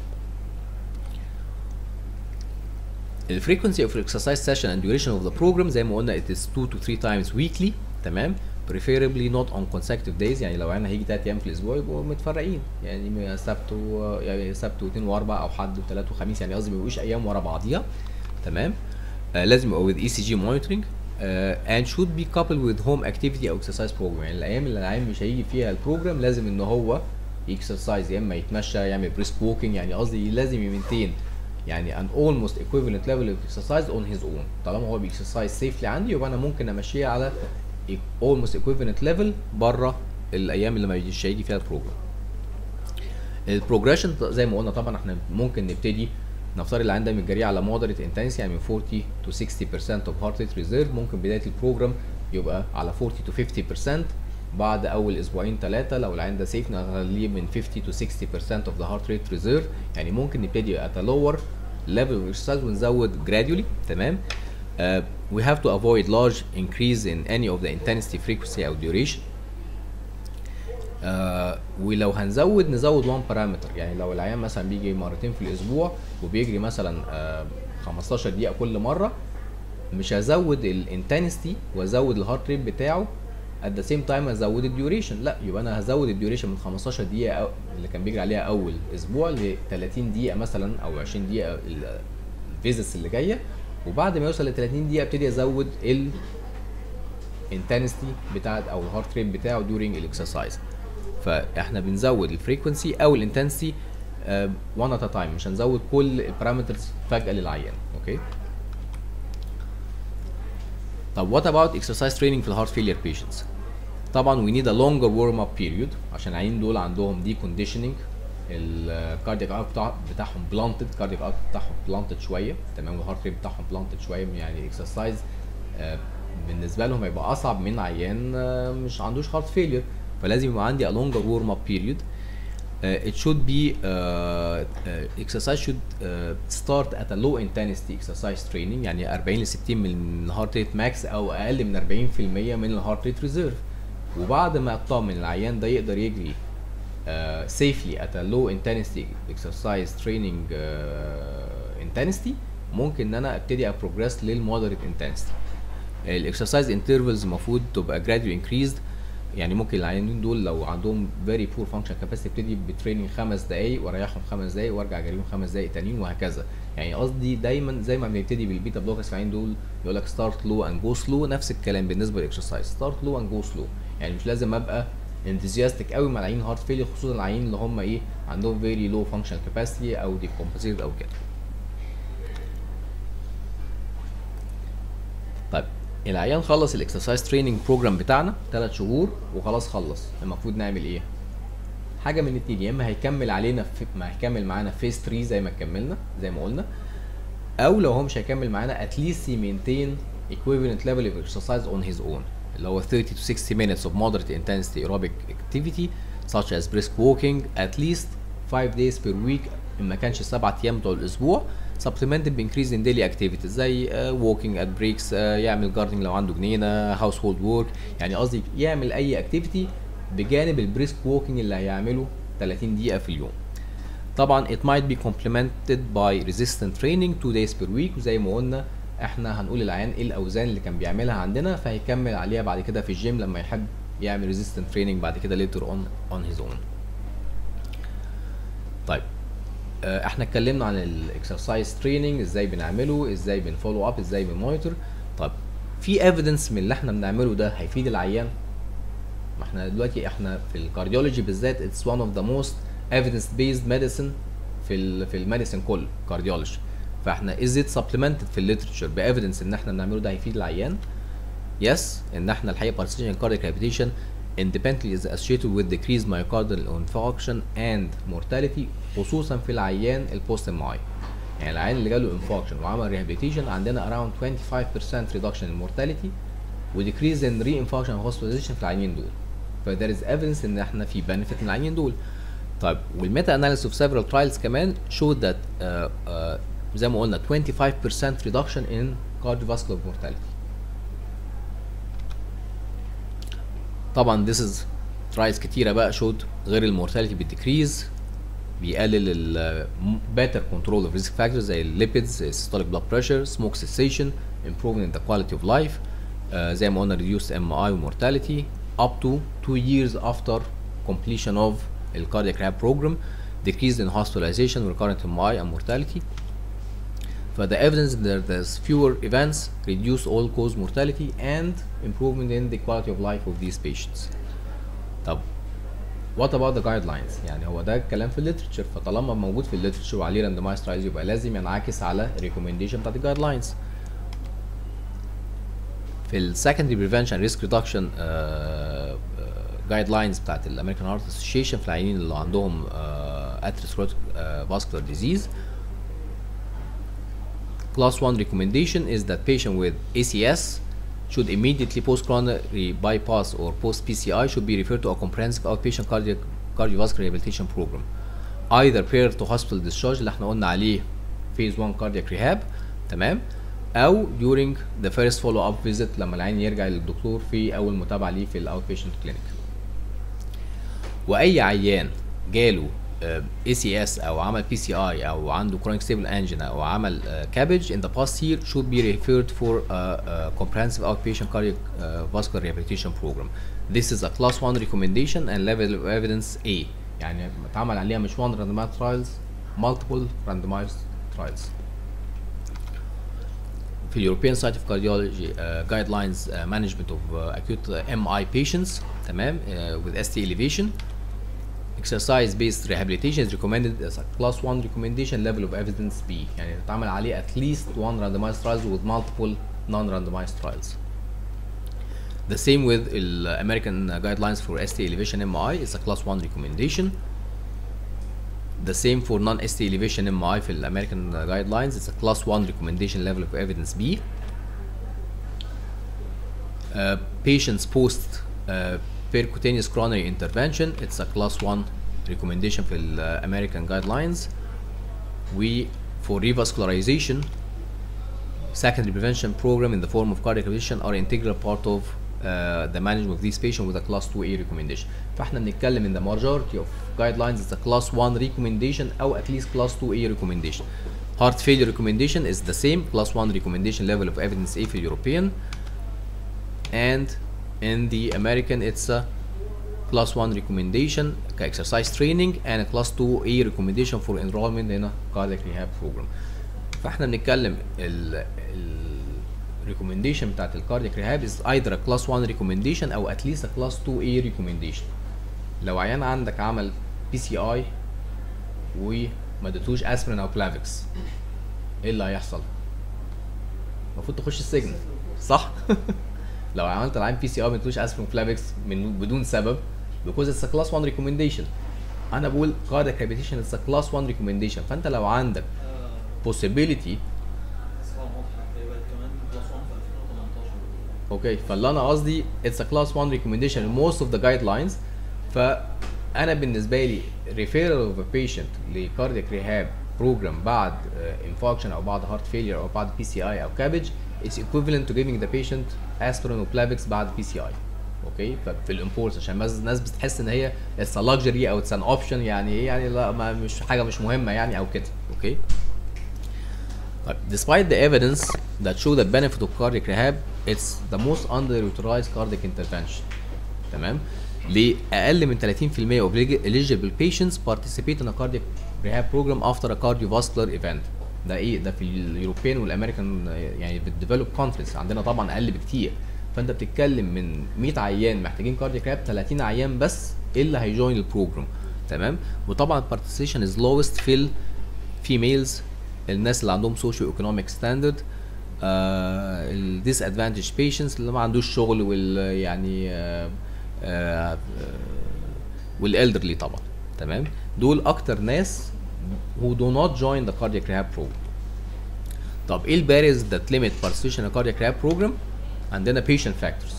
الفريكونسي اوف الاكسرسايز سيشن اند duration اوف ذا بروجرام زي ما قلنا it is 2 to 3 times weekly تمام preferably not on consecutive days يعني لو انا هيجي تلات ايام في الاسبوع يبقوا متفرقين يعني م- سبت و يعني سبت واثنين واربع او حد وثلاث وخميس يعني قصدي ما يبقوش ايام ورا بعضيها تمام آه لازم يبقى with ECG monitoring آه and should be coupled with home activity او exercise program يعني الايام اللي العيان مش هيجي فيها البروجرام لازم ان هو يكسرسايز يا اما يتمشى يعمل بريسك ووكينج يعني قصدي لازم يمنتين يعني an almost equivalent level of exercise on his own طالما هو بيكسرسايز سيفلي عندي يبقى انا ممكن امشيه على almost equivalent level بره الايام اللي مش هيجي فيها البروجرام البروجريشن زي ما قلنا طبعا احنا ممكن نبتدي نفترض العيان ده متجريه على مودريت انتنسي يعني من 40 to 60% of heart rate reserve ممكن بدايه البروجرام يبقى على 40 to 50% بعد اول اسبوعين ثلاثه لو العيان ده سيف نخليه من 50 to 60% of the heart rate reserve يعني ممكن نبتدي at a lower level of exercise ونزود gradually تمام uh, we have to avoid large increase in any of the intensity frequency او duration آه ولو هنزود نزود 1 بارامتر يعني لو العيان مثلا بيجي مرتين في الاسبوع وبيجري مثلا آه 15 دقيقه كل مره مش هزود الانتنستي وازود الهارت ريت بتاعه at the same time ازود الديوريشن لا يبقى انا هزود الديوريشن من 15 دقيقه أو اللي كان بيجري عليها اول اسبوع ل 30 دقيقه مثلا او 20 دقيقه الفيزيتس اللي جايه وبعد ما يوصل ل 30 دقيقه ابتدي ازود ال intensity بتاعت او الهارت ريت بتاعه during الاكسرسايز فاحنا بنزود الفريكونسي او الانتنسي وان ات تايم مش هنزود كل البارامترز فجاه للعيان اوكي طب وات اباوت اكسرسايز تريننج في الهارت فيلير بيشنتس طبعا وي نيد ا لونجر ورم اب بيريود عشان العيان دول عندهم دي كونديشننج الكاردياك اوت بتاع بتاعهم بلانتد الكاردياك اوت بتاعهم بلانتد شويه تمام والهارت ريت بتاعهم بلانتد شويه يعني الاكسرسايز بالنسبه لهم هيبقى اصعب من عيان آه، مش عندوش هارت فيلير فلازم يبقى عندي a longer warm up period uh, it should be uh, uh, exercise should uh, start at a low intensity exercise training يعني 40 ل 60 من الهارت ريت ماكس او اقل من 40% من الهارت ريت ريزيرف وبعد ما اطمن العيان ده يقدر يجري uh, safely at a low intensity exercise training uh, intensity ممكن ان انا ابتدي ابروجريس للمودريت intensity الاكسرسايز انترفلز المفروض تبقى gradually increased يعني ممكن العيانين دول لو عندهم very poor function capacity ابتدي بتريننج خمس دقايق واريحهم خمس دقايق وارجع اجريهم خمس دقايق تانيين وهكذا يعني قصدي دايما زي ما بنبتدي بالبيتا بلوكرز في العين دول يقول لك ستارت لو اند جو سلو نفس الكلام بالنسبه للاكسرسايز ستارت لو اند جو سلو يعني مش لازم ابقى انثوزياستيك قوي مع العيين هارت فيلير خصوصا العيين اللي هم ايه عندهم فيري لو فانكشن كاباسيتي او ديكومبوزيت او كده طيب العيان خلص الاكسرسايز تريننج بروجرام بتاعنا 3 شهور وخلاص خلص المفروض نعمل ايه حاجه من الاتنين يا اما هيكمل علينا في ما هيكمل معانا فيز 3 زي ما كملنا زي ما قلنا او لو هو مش هيكمل معانا at least maintain equivalent level of exercise on his own اللي هو 30 to 60 minutes of moderate intensity aerobic activity such as brisk walking at least 5 days per week ان ما كانش سبعة ايام بتوع الاسبوع supplemented increase in daily activities زي uh, walking at breaks uh, يعمل gardening لو عنده جنينه household work يعني قصدي يعمل اي activity بجانب البريسك walking اللي هيعمله 30 دقيقه في اليوم طبعا it might be complemented by resistant training 2 days per week وزي ما قلنا احنا هنقول للعيان ايه الاوزان اللي كان بيعملها عندنا فهيكمل عليها بعد كده في الجيم لما يحب يعمل resistant training بعد كده later on on his own طيب آه، احنا اتكلمنا عن الاكسرسايز تريننج ازاي بنعمله ازاي بنفولو اب ازاي بنمونيتور طب في ايفيدنس من اللي احنا بنعمله ده هيفيد العيان ما احنا دلوقتي احنا في الكارديولوجي بالذات اتس one اوف ذا موست evidence based medicine في ال في الميديسن كله كارديولوجي فاحنا از ات سبلمنتد في الليترشر بايفيدنس ان احنا بنعمله ده هيفيد العيان يس ان احنا الحقيقه participation in cardiac rehabilitation independently is associated with decreased myocardial infarction and mortality خصوصا في العيان البوست ام اي يعني العيان اللي جاله انفاركشن وعمل ريهابيليتيشن عندنا around 25% reduction in mortality وديكريز in reinfarction and hospitalization في العيانين دول ف there is evidence ان احنا في benefit من العيانين دول طيب والميتا اناليسيس of several trials كمان showed that uh, uh, زي ما قلنا 25% reduction in cardiovascular mortality طبعا this is trials كتيرة بقى showed غير المورتاليتي بالديكريز بيقلل ال better control of risk factors زي الليبيدز systolic blood pressure smoke cessation improving in the quality of life آه زي ما قلنا reduced MI و mortality up to 2 years after completion of ال cardiac rehab program decrease in hospitalization recurrent MI and mortality For the evidence that there's fewer events, reduce all cause mortality and improvement in the quality of life of these patients. طب what about the guidelines؟ يعني هو ده الكلام في الليترشر فطالما موجود في الليترشر وعليه randomized trials يبقى لازم ينعكس على recommendation بتاعت الجايدلاينز. في ال secondary prevention risk reduction جايد لاينز بتاعت الامريكان هارت اسوشيشن في العيانين اللي عندهم atherosclerotic vascular disease Class 1 recommendation is that patient with ACS should immediately post coronary bypass or post PCI should be referred to a comprehensive outpatient cardiac cardiovascular rehabilitation program either prior to hospital discharge اللي احنا قلنا عليه phase 1 cardiac rehab تمام او during the first follow up visit لما العيان يرجع للدكتور في اول متابعه ليه في الاوت كلينيك واي عيان جاله اي سي اس او عمل بي سي اي او عنده chronic stable angina او عمل cabbage in the past year should be referred for a, a comprehensive outpatient cardiac uh, vascular rehabilitation program. This is a class 1 recommendation and level of evidence A يعني اتعمل عليها مش one randomized trials multiple randomized trials. في European Society of Cardiology uh, guidelines uh, management of uh, acute uh, MI patients تمام uh, with ST elevation exercise based rehabilitation is recommended as a class 1 recommendation level of evidence B يعني اتعمل عليه at least one randomized trials with multiple non-randomized trials the same with the American guidelines for ST elevation MI it's a class 1 recommendation the same for non-ST elevation MI في American guidelines it's a class 1 recommendation level of evidence B uh, patients post uh, percutaneous coronary intervention it's a class 1 recommendation في ال American guidelines we for revascularization secondary prevention program in the form of cardiac rehabilitation are integral part of uh, the management of these patients with a class 2A recommendation فاحنا بنتكلم in the majority of guidelines it's a class 1 recommendation او at least class 2A recommendation heart failure recommendation is the same class 1 recommendation level of evidence A في European and in the American it's a class 1 recommendation exercise training and a class 2A recommendation for enrollment in a cardiac rehab program فاحنا بنتكلم ال ال recommendation بتاعت الكاردياك ريهاب is either a class 1 recommendation او at least a class 2A recommendation لو عيان عندك عمل بي سي اي وما اديتوش اسبرين او بلافكس ايه اللي هيحصل؟ المفروض تخش السجن صح؟ لو عملت العين بي سي اي ما اديتوش اسبرين وبلافكس من بدون سبب because it's a class 1 recommendation انا بقول cardiac rehabilitation is a class 1 recommendation فانت لو عندك possibility اسمها واضحة هيبقى كمان كلاس 1 في 2018 اوكي فاللي انا قصدي it's a class 1 recommendation in most of the guidelines فانا بالنسبه لي referral of a patient ل cardiac rehab program بعد uh, infarction او بعد heart failure او بعد PCI او cabbage is equivalent to giving the patient aspirin و Plavix بعد PCI اوكي ففي الامبورس عشان الناس الناس بتحس ان هي it's a luxury او it's an option يعني ايه يعني لا ما مش حاجه مش مهمه يعني او كده اوكي طيب despite the evidence that show the benefit of cardiac rehab it's the most underutilized cardiac intervention تمام ليه اقل من 30% of eligible patients participate in a cardiac rehab program after a cardiovascular event ده ايه ده في اليوروبيان والامريكان يعني في الديفلوب كونتريز عندنا طبعا اقل بكتير فانت بتتكلم من 100 عيان محتاجين كاردياك راب 30 عيان بس اللي هيجوين البروجرام تمام وطبعا participation is lowest في الفيميلز الناس اللي عندهم سوشيو ايكونوميك ستاندرد الديس ادفانتج بيشنتس اللي ما عندوش شغل وال يعني آه آه والالدرلي طبعا تمام دول اكتر ناس who do not join the cardiac rehab program طب ايه الباريز that limit participation in a cardiac rehab program عندنا patient factors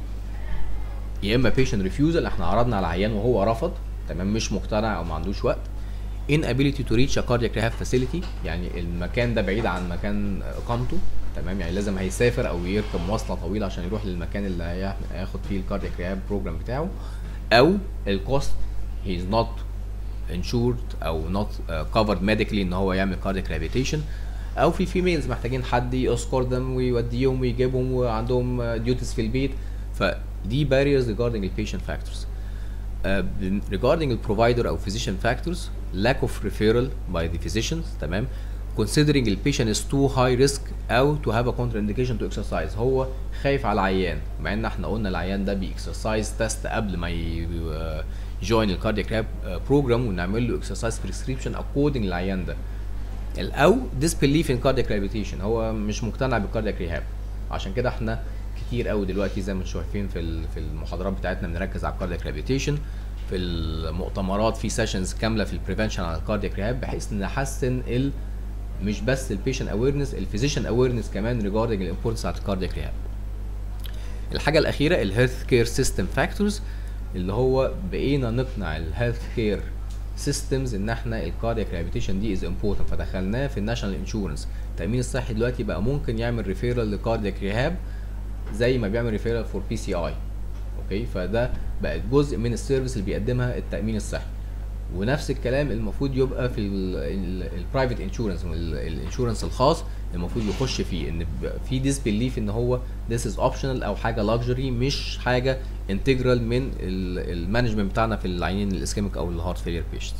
يا اما patient refusal احنا عرضنا على العيان وهو رفض تمام مش مقتنع او ما عندوش وقت inability to reach a cardiac rehab facility يعني المكان ده بعيد عن مكان اقامته تمام يعني لازم هيسافر او يركب مواصله طويله عشان يروح للمكان اللي هي- هياخد فيه الكاردياك ريهاب بروجرام بتاعه او الكوست هي از نوت insured او not uh, covered medically ان هو يعمل cardiac rehabilitation او في فيميلز محتاجين حد يسكر them ويوديهم ويجيبهم وعندهم ديوتيز في البيت فدي barriers regarding the patient factors uh, regarding the provider او physician factors lack of referral by the physicians تمام considering the patient is too high risk او to have a contraindication to exercise هو خايف على العيان مع ان احنا قلنا العيان ده بيكسرسايز تيست قبل ما يجوين الكاردياك راب بروجرام ونعمل له اكسرسايز بريسكريبشن اكوردنج للعيان ده او disbelief in cardiac rehabilitation هو مش مقتنع بالكاردياك ريهاب عشان كده احنا كتير قوي دلوقتي زي ما انتم شايفين في ال- في المحاضرات بتاعتنا بنركز على الكاردياك ريهابيليتيشن في المؤتمرات في سيشنز كامله في البريفنشن على الكاردياك ريهاب بحيث نحسن ال مش بس البيشنت اويرنس الفيزيشن اويرنس كمان ريجاردنج الامبورتنس بتاعت الكاردياك ريهاب الحاجه الاخيره الهيلث كير سيستم فاكتورز اللي هو بقينا نقنع الهيلث كير سيستمز ان احنا الكاردياك ريهابيليتيشن دي از امبورتنت فدخلناه في الناشونال انشورنس التامين الصحي دلوقتي بقى ممكن يعمل ريفيرال لكاردياك ريهاب زي ما بيعمل ريفيرال فور بي سي اي اوكي فده بقت جزء من السيرفيس اللي بيقدمها التامين الصحي ونفس الكلام المفروض يبقى في البرايفت انشورنس الانشورنس الخاص المفروض يخش فيه ان بيبقى في ديس بيليف ان هو this is optional او حاجه لاكجري مش حاجه انتجرال من المانجمنت بتاعنا في العيانين الاسكيميك او الهارت فيلير بيشنتس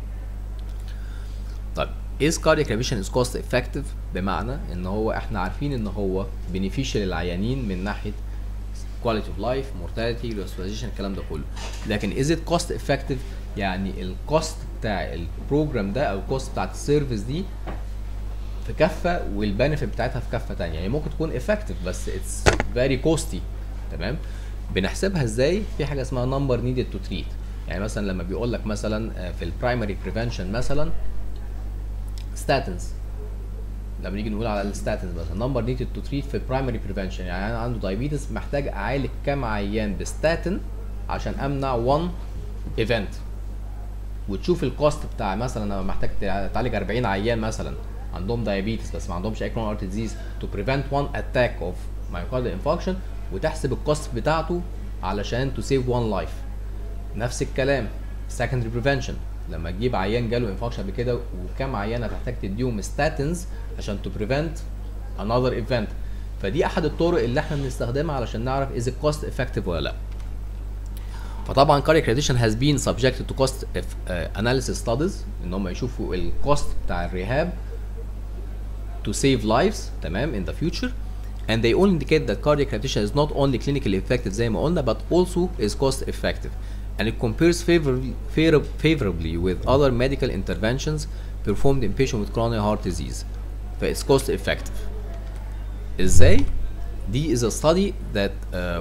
طيب is cardiac rehabilitation is cost effective بمعنى ان هو احنا عارفين ان هو beneficial للعيانين من ناحيه quality of life mortality hospitalization الكلام ده كله لكن is it cost effective يعني الكوست بتاع البروجرام ده او الكوست بتاعت السيرفيس دي في كفه والبنفيت بتاعتها في كفه تانية يعني ممكن تكون effective بس اتس فيري كوستي تمام بنحسبها ازاي في حاجه اسمها نمبر نيدد تو تريت يعني مثلا لما بيقول لك مثلا آه، في البرايمري بريفنشن مثلا ستاتنز لما نيجي نقول على الستاتنز مثلا نمبر نيدد تو تريت في برايمري بريفنشن يعني انا عنده دايابيتس محتاج اعالج كام عيان بستاتن عشان امنع 1 ايفنت وتشوف الكوست بتاع مثلا انا محتاج تع- تعالج 40 عيان مثلا عندهم دايابيتس بس ما عندهمش اي كرونيك ارت ديزيز تو بريفنت وان اتاك اوف مايوكارديال انفاركشن وتحسب الكوست بتاعته علشان تو سيف وان لايف نفس الكلام secondary بريفنشن لما تجيب عيان جاله انفاركشن قبل كده وكام عيان هتحتاج تديهم ستاتنز عشان تو بريفنت another event فدي احد الطرق اللي احنا بنستخدمها علشان نعرف is it cost effective ولا لا فطبعا cardiac radiation has been subjected to cost of, uh, analysis studies ان هم يشوفوا الكوست بتاع الريهاب to save lives تمام in the future and they all indicate that cardiac radiation is not only clinically effective زي ما قلنا but also is cost effective and it compares favorably, favor- favorably with other medical interventions performed in patients with coronary heart disease ف it's cost effective ازاي دي is a study that uh,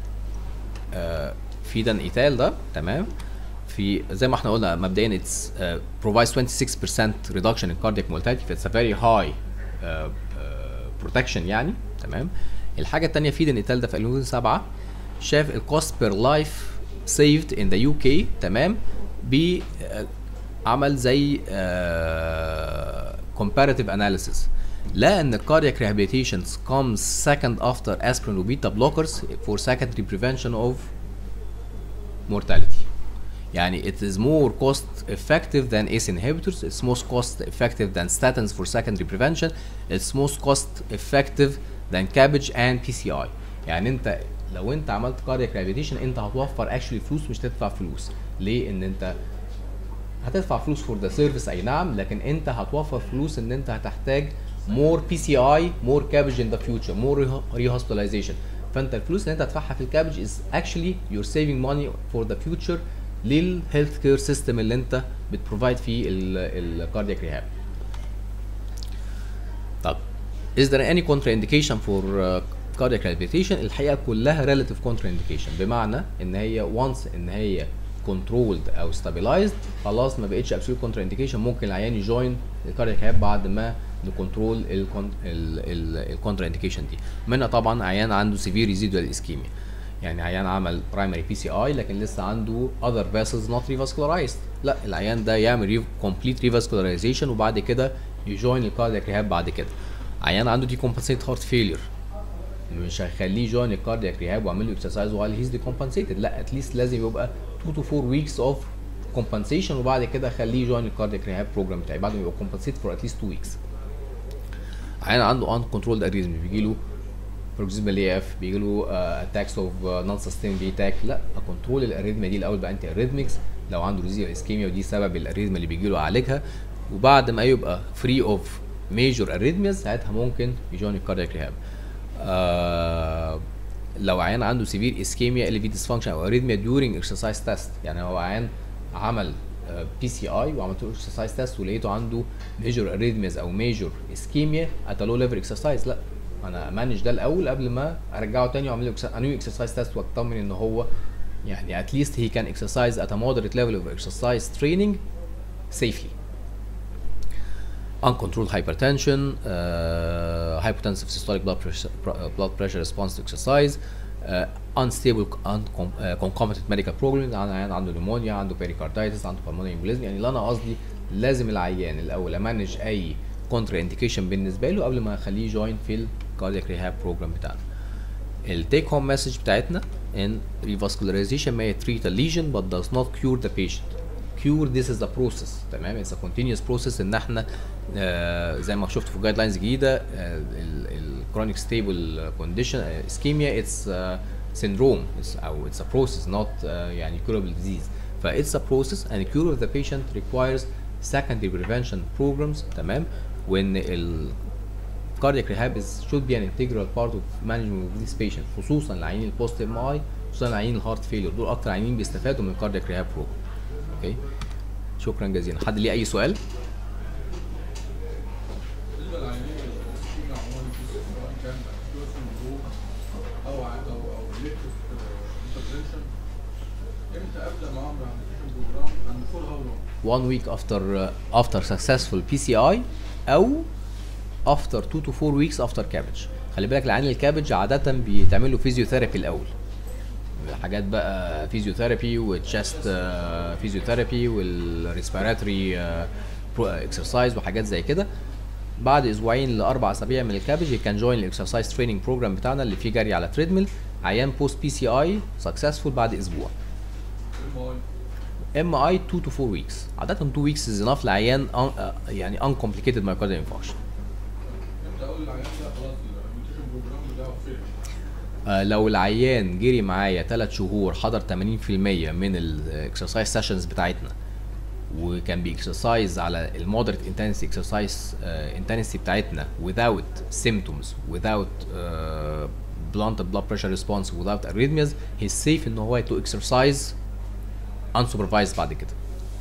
uh, في دان ايتال ده تمام في زي ما احنا قلنا مبدئيا اتس provides 26% reduction in cardiac mortality ف it's a very high uh, uh, protection يعني تمام الحاجه الثانيه في دان ايتال ده في 2007 شاف الكوست بير لايف saved in the UK تمام ب آه، عمل زي آه، comparative analysis لقى ان cardiac rehabilitation comes second after aspirin و beta blockers for secondary prevention of mortality يعني it is more cost effective than ACE inhibitors it's most cost effective than statins for secondary prevention it's most cost effective than CABG and PCI يعني انت لو انت عملت cardiac rehabilitation انت هتوفر actually فلوس مش تدفع فلوس ليه ان انت هتدفع فلوس فور ذا سيرفيس اي نعم لكن انت هتوفر فلوس ان انت هتحتاج مور بي سي اي مور كابج ان ذا فيوتشر مور ري هوسبيتاليزيشن فانت الفلوس اللي انت هتدفعها في الكابج از اكشلي يور سيفنج ماني فور ذا فيوتشر للهيلث كير سيستم اللي انت بتبروفايد فيه الكاردياك ريهاب طب is there any contraindication for uh, cardiac rehabilitation الحقيقه كلها relative contraindication بمعنى ان هي once ان هي controlled او stabilized خلاص ما بقتش absolute contraindication ممكن العيان يجوين الكاردياك ريهاب بعد ما نكنترول الكونترا انديكيشن دي منها طبعا عيان عنده سيفير ريزيدوال اسكيميا يعني عيان عمل برايمري بي سي اي لكن لسه عنده other vessels not revascularized لا العيان ده يعمل كومبليت ريفاسكولارايزيشن وبعد كده يجوين الكاردياك ريهاب بعد كده عيان عنده دي كومبنسيت هارت فيلير مش هيخليه يجوين الكاردياك ريهاب واعمل له اكسرسايز while هيز ديكومبنسيتد لا اتليست لازم يبقى 2 to 4 ويكس اوف compensation وبعد كده خليه يجوين الكاردياك ريهاب بروجرام بتاعي بعد ما يبقى compensate for at least 2 weeks عيان عنده ان كنترولد اريزم بيجي له بروكسيمال اي اف بيجي له اتاكس اوف نون سستين بي تاك لا اكونترول الاريزميا دي الاول بانتي اريزمكس لو عنده ريزيال اسكيميا ودي سبب الاريزميا اللي بيجي له اعالجها وبعد ما يبقى فري اوف ميجور اريزمياز ساعتها ممكن يجون الكاردياك ريهاب آه لو عيان عنده سيفير اسكيميا اللي في ديسفانكشن او اريثميا ديورنج اكسرسايز تيست يعني هو عيان عمل بي سي اي وعملت له اكسرسايز تيست ولقيته عنده ميجور اريثمياز او ميجور اسكيميا ات لو ليفل اكسرسايز لا انا امانج ده الاول قبل ما ارجعه تاني واعمل له نيو اكسرسايز تيست واطمن ان هو يعني at least he can exercise at a moderate level of exercise training safely uncontrolled hypertension, uh, hypotensive systolic blood pressure, pro- blood pressure response to exercise, uh, unstable uncom- uh, concomitant medical problems عن- عنده نيمونيا عنده pericarditis عنده pulmonary embolism يعني اللي انا قصدي لازم العيان الاول امانج اي كونترا انديكيشن بالنسبه له قبل ما اخليه جوين في الكاردياك ريهاب بروجرام بتاعنا التيك هوم مسج بتاعتنا ان revascularization may treat a lesion but does not cure the patient cure this is a process تمام it's a continuous process ان احنا آه زي ما شفت في جايد لاينز جديده الكرونيك ستيبل كونديشن اسكيميا اتس syndrome it's, او it's a process not uh, يعني curable disease ف it's a process and cure of the patient requires secondary prevention programs تمام وان ال cardiac rehab is should be an integral part of management of this patient خصوصا العيانين البوست ام اي خصوصا العيانين الهارت فيلير دول اكتر عيانين بيستفادوا من cardiac rehab program اوكي شكرا جزيلا حد ليه اي سؤال بالنسبه للعيانين السكيميا عموما في سواء كان بكتيريا سندروم او ع- او او الكتريك انترفنشن امتى ابدا معاهم الريهابيليتيشن بروجرام اند فور هاو لونج؟ one week after uh, after successful PCI او after 2 to 4 weeks after cabbage خلي بالك العيان الكابج عادة بيتعمل له فيزيوثيرابي الأول حاجات بقى فيزيوثيرابي وتشست فيزيوثيرابي والريسبيراتوري اكسرسايز وحاجات زي كده بعد اسبوعين لاربع اسابيع من الكابج كان جوين الاكسرسايز تريننج بروجرام بتاعنا اللي فيه جري على تريدميل عيان بوست بي سي اي سكسسفول بعد اسبوع ام اي 2 تو 4 ويكس عاده 2 ويكس از انف لعيان un- آه، يعني uncomplicated myocardial infarction امتى اقول للعيان ده خلاص الريهابيليتيشن بروجرام بتاعه فينش آه، لو العيان جري معايا 3 شهور حضر 80% من الاكسرسايز سيشنز بتاعتنا وكان بيكسرسايز على المودريت انتنسي اكسرسايز انتنسي بتاعتنا without symptoms without uh, blunt blood pressure response without arrhythmias he's safe ان هو to exercise unsupervised بعد كده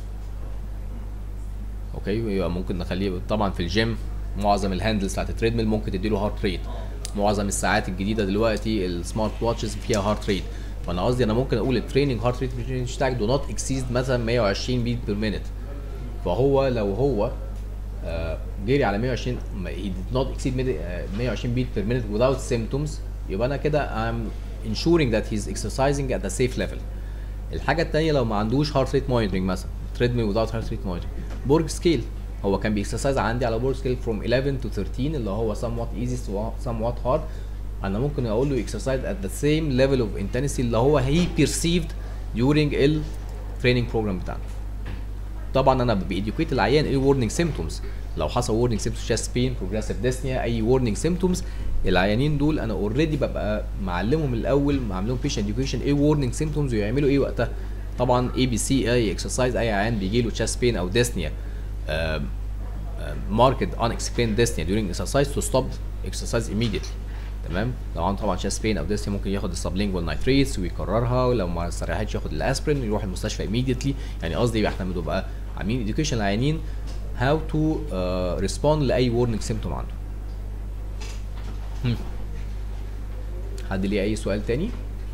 اوكي يبقى ممكن نخليه طبعا في الجيم معظم الهاندلز بتاعت التريدميل ممكن تديله هارت ريت معظم الساعات الجديده دلوقتي السمارت واتشز فيها هارت ريت فانا قصدي انا ممكن اقول التريننج هارت ريت بتاعك دو نوت اكسيد مثلا 120 بيت بير مينت فهو لو هو آه، جري على 120 ما- he did not exceed mid- آه، 120 beat per minute without symptoms يبقى انا كده I'm ensuring that he's exercising at a safe level الحاجه التانية لو ما عندوش heart rate monitoring مثلا treadmill without heart rate monitoring بورج سكيل هو كان بيكسرسايز عندي على بورج سكيل from 11 to 13 اللي هو somewhat easy to somewhat hard انا ممكن اقول له exercise at the same level of intensity اللي هو he perceived during ال training program بتاعنا طبعا انا بيديوكيت العيان ايه warning symptoms لو حصل warning symptoms chest pain progressive dyspnea اي warning symptoms العيانين دول انا اوريدي ببقى معلمهم الاول معلمهم patient education ايه warning symptoms ويعملوا ايه وقتها طبعا اي بي سي اي اكسرسايز اي عيان بيجي له chest pain او dyspnea um, uh, marked unexplained dyspnea during exercise to stop exercise immediately تمام لو عنده طبعا chest pain او dyspnea ممكن ياخد السبلينجوال نايتريتس ويكررها ولو ما استريحتش ياخد الاسبرين يروح المستشفى immediately يعني قصدي احنا بنبقى عاملين education للعيانين how to uh, respond لاي warning symptom عنده هم. حد ليه اي سؤال تاني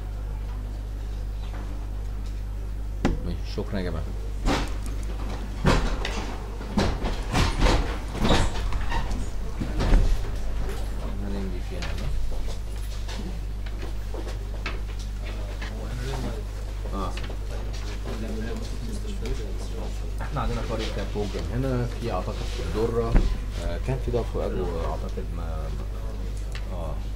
ماشي شكرا يا جماعه هنمضي فيها هنا. اه احنا عندنا قرية كان بروجرام هنا في اعتقد في الدرة آه كان في دار فؤاد واعتقد ما ما- اه